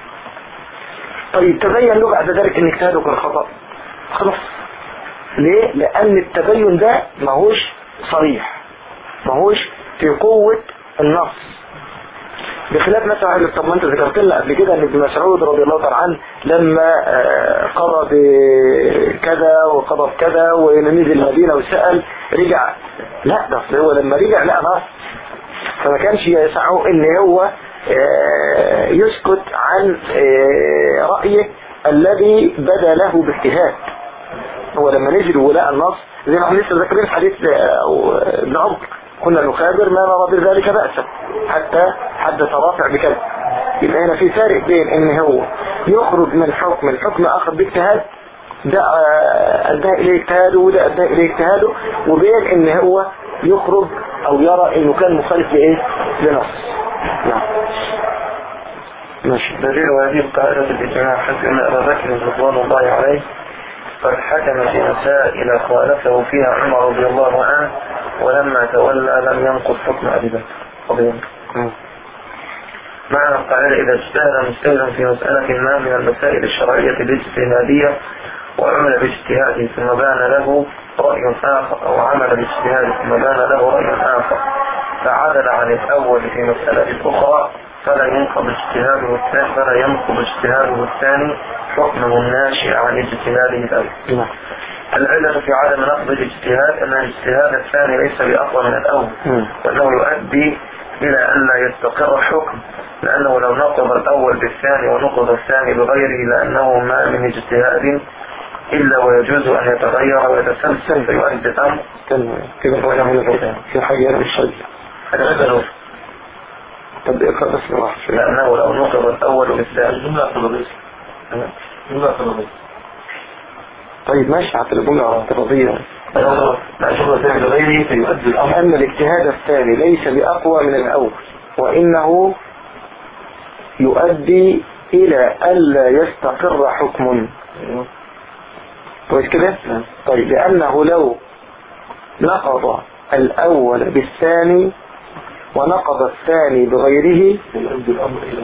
طيب تبين له بعد ذلك ان اجتهاده كان خطأ خلاص ليه لان التبين ده ماهوش صريح ماهوش في قوة النص بخلاف مثلا طب ما انت ذكرت لنا قبل كده ان ابن مسعود رضي الله تعالى عنه لما قضى بكذا وقضى بكذا ونزل المدينه وسال رجع لا ده هو لما رجع لا نص فما كانش يسعه ان هو آه، يسكت عن آه، رأيه الذي بدا له باجتهاد هو لما نجري ولقى النص زي ما احنا لسه ذاكرين حديث آه، ابن عمر كنا نخابر ما نرى بذلك بأسا حتى حدث رافع بكذا يبقى هنا في فارق بين ان هو يخرج من حكم الحكم اخر باجتهاد ده آه، ادى اليه اجتهاده وده ادى اليه اجتهاده وبين ان هو يخرج او يرى انه كان مخالف لايه لنص نعم ماشي دليل هذه القاعدة الإجماع حيث أن أبا بكر رضوان الله عليه قد حكم في مسائل خالفه فيها عمر رضي الله عنه ولما تولى لم ينقض حكم أبي بكر رضي الله عنه. مم. معنى القاعدة إذا اجتهد مجتهد في مسألة ما من المسائل الشرعية الاجتهادية وعمل باجتهاده ثم بان له رأي آخر أو عمل باجتهاده ثم بان له رأي آخر فعدل عن الأول في مسألة أخرى فلا ينقض اجتهاده الثاني فلا ينقض اجتهاده الثاني حكمه الناشئ عن اجتهاده الأول نعم العلة في عدم نقض الاجتهاد أن الاجتهاد الثاني ليس بأقوى من الأول مم. وأنه يؤدي إلى أن لا يستقر حكم لأنه لو نقض الأول بالثاني ونقض الثاني بغيره لأنه ما من اجتهاد إلا ويجوز أن يتغير ويتسلسل فيؤدي الأمر استنى كده في حاجة في حاجة أنا مش شايف أجل طب اقرأ بس واحد شوية لأنه لو نقض الأول بالثاني الجملة اعتراضية جملة اعتراضية طيب ماشي على الجملة الاعتراضية لا شغل ثاني بغيره فيؤدي الأمر أن الاجتهاد الثاني ليس بأقوى من الأول وإنه يؤدي إلى ألا يستقر حكم كويس كده؟ طيب لأنه لو نقض الأول بالثاني ونقض الثاني بغيره يؤدي الأمر إلى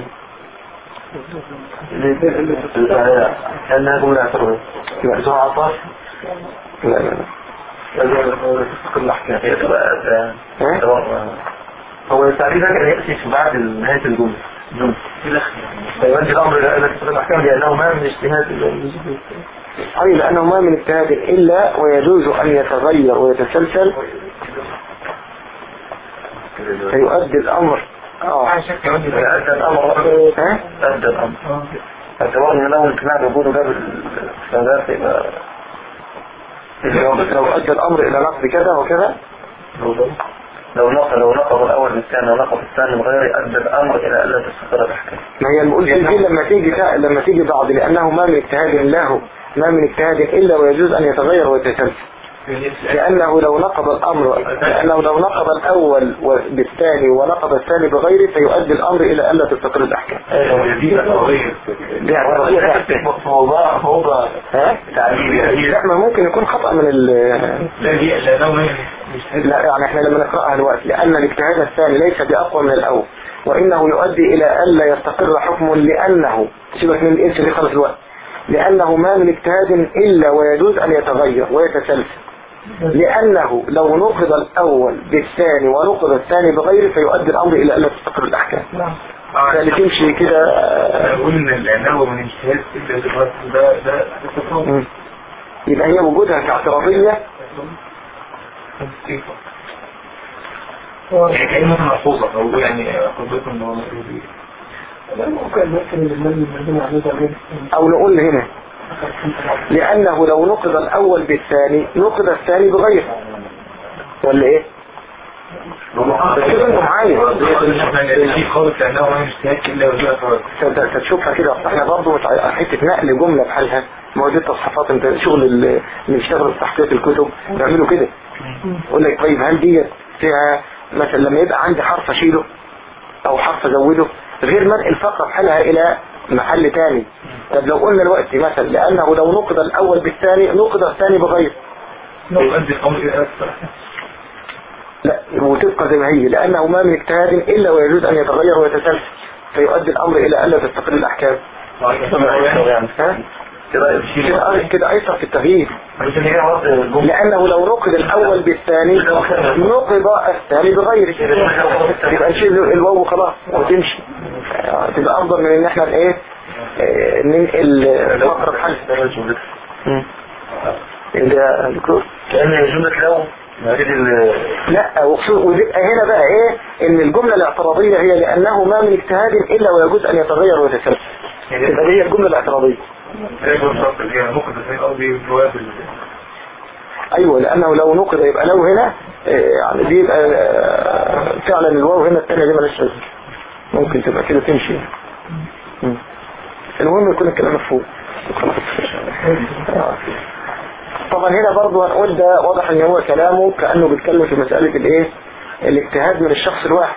لأنها جملة اعتراضية لا سوء عطاف لا لا لا تستقر الأحكام هي تبقى ها؟ تبقى- هو التعريف كان يأتي في بعد نهاية الجملة الجملة في الأخر فيؤدي الأمر إلى أن تستقر الأحكام لأنه ما من اجتهاد إلا أن يجب أي لأنه ما من اجتهاد إلا ويجوز أن يتغير ويتسلسل فيؤدي الأمر آه أدى الأمر ها؟ أدى الأمر اعتبار ان لو الامتناع بوجوده ده بالسندات يبقى لو أدى الأمر إلى نقض كذا وكذا لو نقل لو نقض الاول بالثاني ونقض الثاني بغير ادى الامر الى الا تستقر الاحكام ما هي المقول دي لما تيجي لما تيجي بعض لأنه ما من اجتهاد له ما من اجتهاد إلا ويجوز أن يتغير ويتسلسل لأنه لو نقض الأمر لأنه لو نقض الأول بالثاني ونقض الثاني بغيره فيؤدي الأمر إلى ألا تستقر الأحكام دي اعتراضية دي اعتراضية بقى. موضوع موضع ها؟ لا ما ممكن يكون خطأ من ال لا دي لأنه ما مش لا يعني احنا لما نقرأها دلوقتي لأن الاجتهاد الثاني ليس بأقوى من الأول وإنه يؤدي إلى ألا يستقر حكم لأنه سيبك من الإنس اللي خلص الوقت لأنه ما من اجتهاد إلا ويجوز أن يتغير ويتسلسل لأنه لو نقض الأول بالثاني ونقض الثاني بغيره فيؤدي الأمر إلى ألا تستقر الأحكام نعم فاللي تمشي كده آه، أقول إن لأنه من اجتهاد إلا دلوقتي ده ده استقرار مم. يبقى هي وجودها كاعتراضية هو يعني كأنها محفوظة أو يعني قدرة إن هو مسؤول لا ممكن ممكن الإمام المهدي عليه غير أو نقول هنا لأنه لو نقض الأول بالثاني نقض الثاني بغيره ولا إيه؟ بس كده انتوا معايا في خالص لأنه ما من اجتهاد إلا وجوه أفراد تصدق تشوفها كده أصل احنا برضه مش عاي- حته نقل جمله بحالها ما هو دي التصحيفات انت شغل ال- اللي بيشتغل في تحقيق الكتب بيعملوا كده يقول لك طيب هل ديت فيها مثلا لما يبقى عندي حرف اشيله او حرف ازوده غير منقل الفقره بحالها الى محل تاني طب لو قلنا الوقت مثلا لانه لو نقض الاول بالثاني نقض الثاني بغير يؤدي الأمر إلى أكثر لا وتبقى زي ما هي لانه ما من اجتهاد الا ويجوز ان يتغير ويتسلسل فيؤدي الامر الى الا تستقر الاحكام ها؟ كده كده كده ايسر في التغيير مش اللي هي عرض الجملة لأنه لو نقض الأول بالثاني نقض الثاني بغيره يبقى نشيل الواو خلاص وتمشي تبقى أفضل من إن إحنا إيه آه، ننقل فقرة بحل ده دكتور كأن جملة لو هذه ال- لا وخصوص- ويبقى هنا بقى ايه ان الجملة الاعتراضية هي لانه ما من اجتهاد الا ويجوز ان يتغير ويتسلسل يعني تبقى هي الجملة الاعتراضية ايه بالظبط يعني ممكن تسميه قصدي جواب ال- ايوه لانه لو نقد يبقى لو هنا آه، يعني دي يبقى آه، فعلا الواو هنا الثانية دي مالهاش لازمة ممكن تبقى كده تمشي مم. المهم يكون الكلام مفهوم آه. طبعا هنا برضو هنقول ده واضح ان هو كلامه كأنه بيتكلم في مسألة الايه الاجتهاد من الشخص الواحد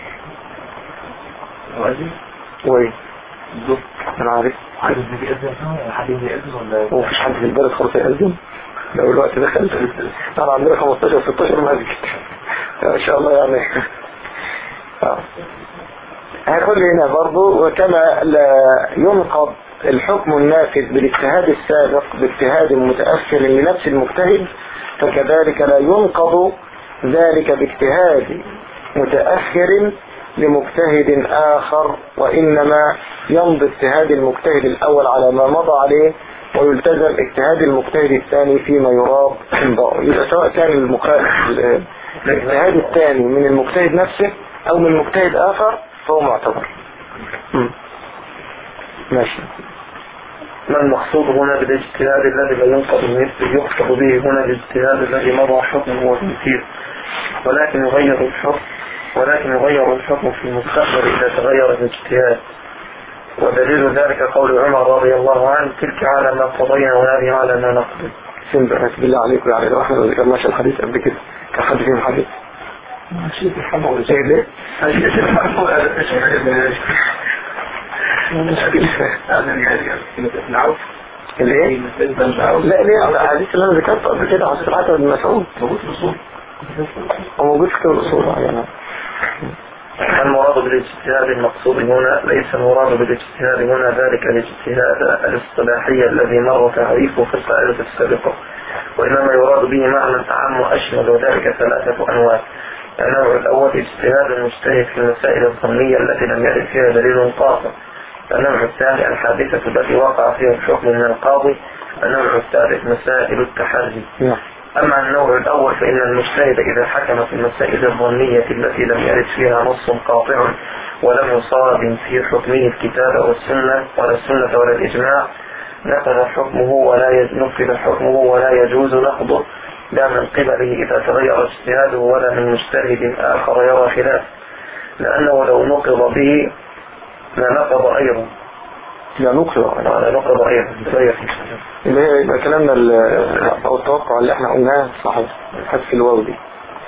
وعايزين وايه بالظبط انا عارف عايز نجي أذن حد يجي أذن ولا هو مفيش حد في البلد خالص يأذن لو الوقت دخل انا عندنا 15 16 مسجد ان شاء الله يعني آه. هنقول هنا برضو وكما لا ينقض الحكم النافذ بالاجتهاد السابق باجتهاد متأخر لنفس المجتهد فكذلك لا ينقض ذلك باجتهاد متأخر لمجتهد آخر وإنما يمضي اجتهاد المجتهد الأول على ما مضى عليه ويلتزم اجتهاد المجتهد الثاني فيما يراد عنده يبقى سواء كان المخالف الاجتهاد الثاني من المجتهد نفسه أو من مجتهد آخر فهو معتبر مم. ماشي ما المقصود هنا بالاجتهاد الذي لا ينقض مثله يقصد به هنا الاجتهاد الذي مضى حكمه وتمثيل ولكن يغير الحكم ولكن يغير الحكم في المستقبل إذا تغير الاجتهاد ودليل ذلك قول عمر رضي الله عنه تلك على ما قضينا وهذه على ما نقضي سنبرك بالله عليكم يعني لو احنا ما ذكرناش الحديث قبل كده كان حد فيهم حديث ايه ليه؟ الايه؟ لا ليه الحديث اللي انا ذكرته قبل كده حديث العتبة بن مسعود موجود في الأصول هو موجود في كتاب الاصول يعني المراد بالاجتهاد المقصود هنا ليس المراد بالاجتهاد هنا ذلك الاجتهاد الاصطلاحي الذي مر تعريفه في القاعدة السابقة وإنما يراد به معنى أعم وأشمل وذلك ثلاثة أنواع النوع الأول اجتهاد المجتهد في المسائل الظنية التي لم يرد فيها دليل قاطع النوع الثاني الحادثة التي وقع فيها الحكم من القاضي النوع الثالث مسائل التحري نعم أما النوع الأول فإن المجتهد إذا حكم في المسائل الظنية التي لم يرد فيها نص قاطع ولم يصادم في حكمه الكتاب والسنة ولا السنة ولا الإجماع نقض حكمه ولا يج- نقض حكمه ولا يجوز نقضه لا من قبله إذا تغير اجتهاده ولا من مجتهد آخر يرى خلاف لأنه لو نقض به لنقض أيضا لا نقرأ لا نقض أيضا صحيح. اللي هي يبقى كلامنا ال- او التوقع اللي احنا قلناه صحيح حذف الواو دي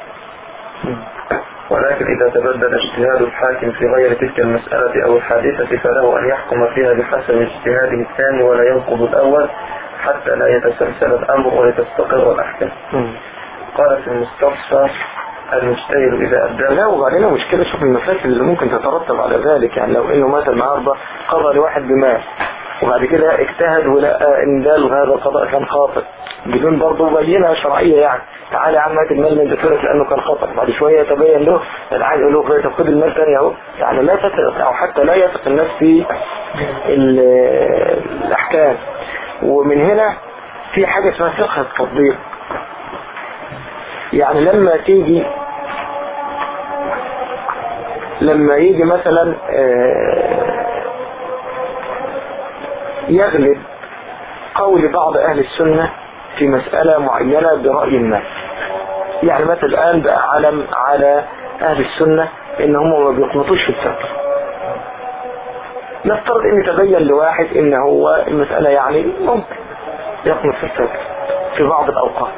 ولكن إذا تبدل اجتهاد الحاكم في غير تلك المسألة أو الحادثة فله أن يحكم فيها بحسب اجتهاده الثاني ولا ينقض الأول حتى لا يتسلسل الأمر ولتستقر الأحكام مم. قال في المستصفى المجتهد إذا أدى لا وبعدين مشكلة شوف المشاكل اللي ممكن تترتب على ذلك يعني لو انه مثلا النهارده قضى لواحد بمال وبعد كده اجتهد ولقى ان ده هذا القضاء كان خاطئ بدون برضه بينة شرعية يعني تعالى يا عم هات المال من ذكرك لانه كان خطأ بعد شوية يتبين له العادي يقول له طب خد المال تاني اهو يعني لا تثق او حتى لا يثق الناس في ال- الاحكام ومن هنا في حاجة اسمها فقه التطبيق يعني لما تيجي لما يجي مثلا آه، يغلب قول بعض أهل السنة في مسألة معينة برأي ما يعني مثلا الآن بقى علم على أهل السنة إن هم ما بيقنطوش في الفقه نفترض إن تبين لواحد إن هو المسألة يعني ممكن يقنط في الفقه في بعض الأوقات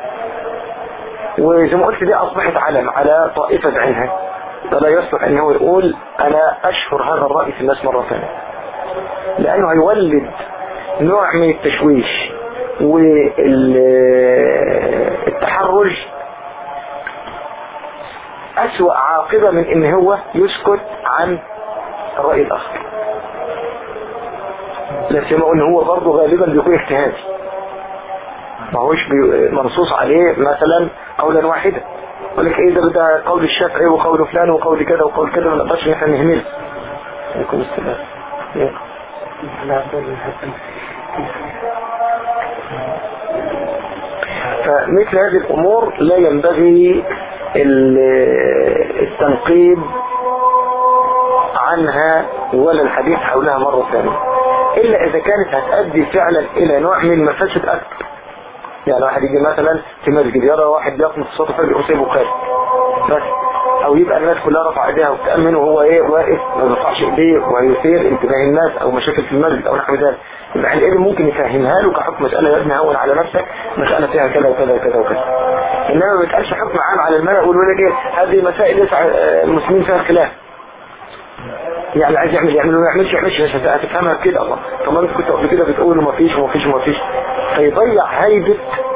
وزي ما قلت دي أصبحت علم على طائفة بعينها فلا يصلح أنه يقول أنا أشهر هذا الرأي في الناس مرة ثانية لأنه هيولد نوع من التشويش والتحرج أسوأ عاقبة من إن هو يسكت عن الرأي الآخر لا سيما إن هو برضه غالبا بيكون اجتهادي ما هوش بي- منصوص عليه مثلا قولا واحدا يقول لك ايه ده ده قول الشافعي وقول فلان وقول كذا وقول كذا ما نقدرش ان احنا نهمله عليكم السلام فمثل هذه الأمور لا ينبغي ال- التنقيب عنها ولا الحديث حولها مرة ثانية إلا إذا كانت هتؤدي فعلا إلى نوع من مفاسد أكثر يعني واحد يجي مثلا في مسجد يرى واحد بيقنط صوته فجأة يسيبه قاد بس او يبقى الناس كلها رفع ايديها وتأمن وهو ايه واقف ما بيرفعش ايديه وهيثير انتباه الناس او مشاكل في المسجد او نحو ذلك يبقى العلم ممكن يفهمها له كحكم مسألة يا ابني هون على نفسك مسألة فيها كذا وكذا وكذا وكذا انما ما بيتقالش حكم عام على الملأ يقول لك ايه هذه مسائل يسعى آه، المسلمين فيها خلاف يعني عايز يعمل يعمل وما يعملش يعملش مش هتفهمها كده الله طب ما انت كنت قبل كده بتقول وما فيش وما فيش وما فيش فيضيع هيبة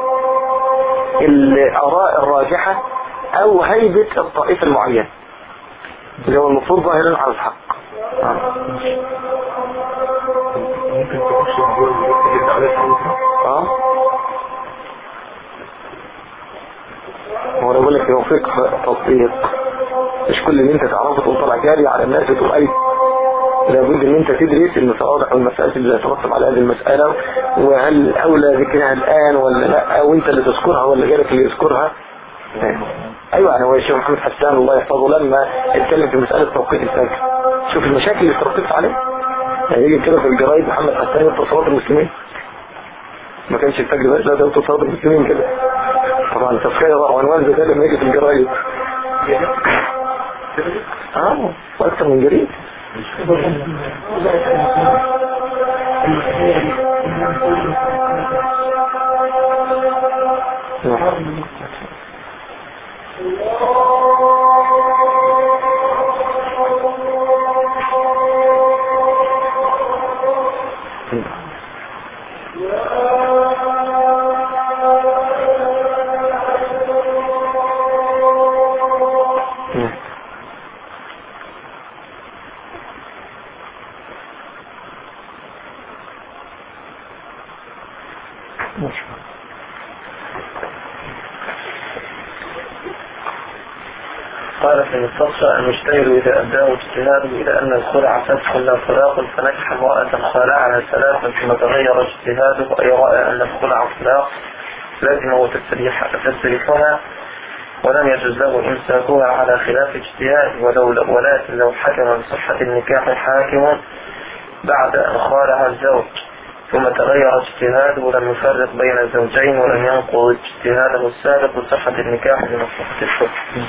الآراء الراجحة أو هيبة الطائفة المعينة اللي هو المفروض ظاهرا على الحق آه. ممكن تخش الدور اللي يبدأ عليه الحديث اه هو انا بقول لك هو فقه تطبيق مش كل اللي انت تعرفه تقوم طالع جاري على الناس وتقول اي لابد ان انت تدرس المصالح والمفاسد اللي تترتب على هذه المسألة وهل اولى ذكرها الان ولا لا وانت اللي تذكرها ولا غيرك اللي يذكرها ايوه يعني هو الشيخ محمد حسان الله يحفظه لما اتكلم في مسألة توقيت الفجر شوف المشاكل اللي ترتبت عليه يعني يجي كده في الجرايد محمد حسان يبقى صلاة المسلمين ما كانش الفجر بس لا ده صلاة المسلمين كده طبعا تخيل عنوان زي ده لما يجي في الجرايد اه واكثر من جريد قال في المستصفى المجتهد إذا أداه اجتهاده إلى أن الخلع فسخ لا طلاق فنكح امرأة خالعها ثلاثا ثم تغير اجتهاده أي رأى أن الخلع طلاق لازمه تسريح تسريحها ولم يجوز له إمساكها على خلاف اجتهاده ولو ولكن لو حكم بصحة النكاح حاكم بعد أن خالع الزوج ثم تغير اجتهاده ولم يفرق بين الزوجين ولم ينقض اجتهاده السابق بصحة النكاح بمصلحة الحكم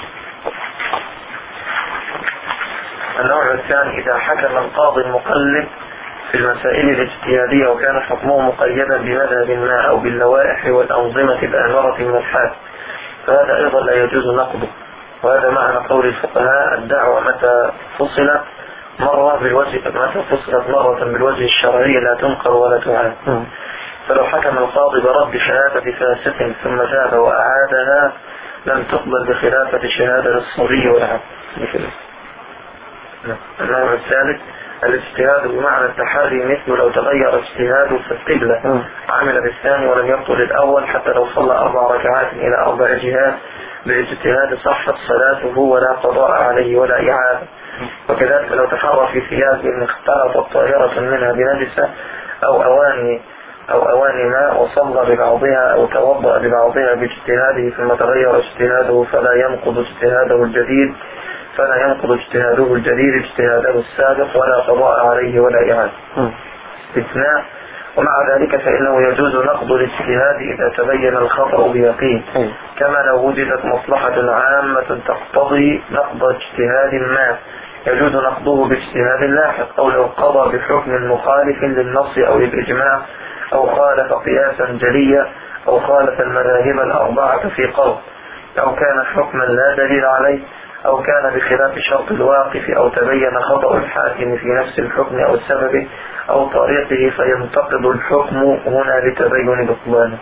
النوع الثاني إذا حكم القاضي المقلد في المسائل الاجتهادية وكان حكمه مقيدا بمذهب ما أو باللوائح والأنظمة الآمرة من الحال فهذا أيضا لا يجوز نقضه وهذا معنى قول الفقهاء الدعوة متى فصلت مرة بالوجه متى فصلت مرة بالوجه الشرعي لا تنقر ولا تعاد فلو حكم القاضي برد شهادة فاسق ثم تاب وأعادها لم تقبل بخلافة شهادة الصبي والعبد مثله النوع الثالث الاجتهاد بمعنى التحري مثل لو تغير اجتهاده في القبلة عمل بالثاني ولم يبطل الأول حتى لو صلى أربع ركعات إلى أربع جهات بالاجتهاد صحت صلاته ولا قضاء عليه ولا إعادة وكذلك لو تحرى في ثياب إن اختلطت طائرة منها بنجسة أو أواني أو أواني ماء وصلى ببعضها أو توضأ ببعضها باجتهاده ثم تغير اجتهاده فلا ينقض اجتهاده الجديد فلا ينقض اجتهاده الجديد اجتهاده السابق ولا قضاء عليه ولا إعادة استثناء ومع ذلك فإنه يجوز نقض الاجتهاد إذا تبين الخطأ بيقين كما لو وجدت مصلحة عامة تقتضي نقض اجتهاد ما يجوز نقضه باجتهاد لاحق أو لو قضى بحكم مخالف للنص أو للإجماع أو خالف قياسا جليا أو خالف المذاهب الأربعة في قول أو كان حكما لا دليل عليه أو كان بخلاف شرط الواقف أو تبين خطأ الحاكم في نفس الحكم أو السبب أو طريقه فينتقد الحكم هنا لتبين بطلانه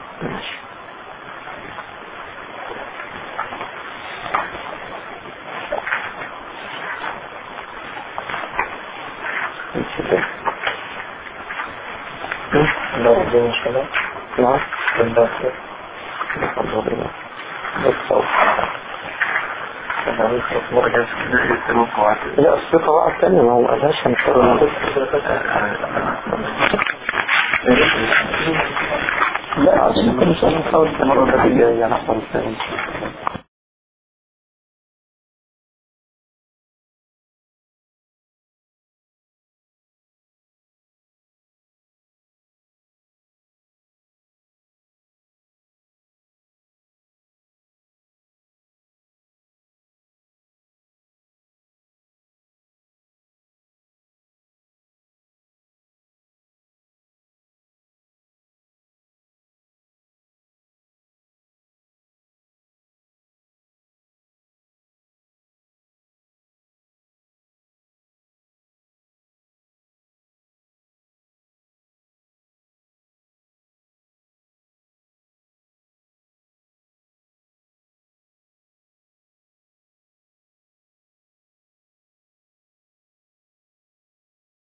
لا ربنا إن شاء الله نعم بالله خير لا الصفة بقى الثانية ما هو قالهاش هنضطر نقول لا عشان كل شيء نحاول المرة الجاية نحفظ الثاني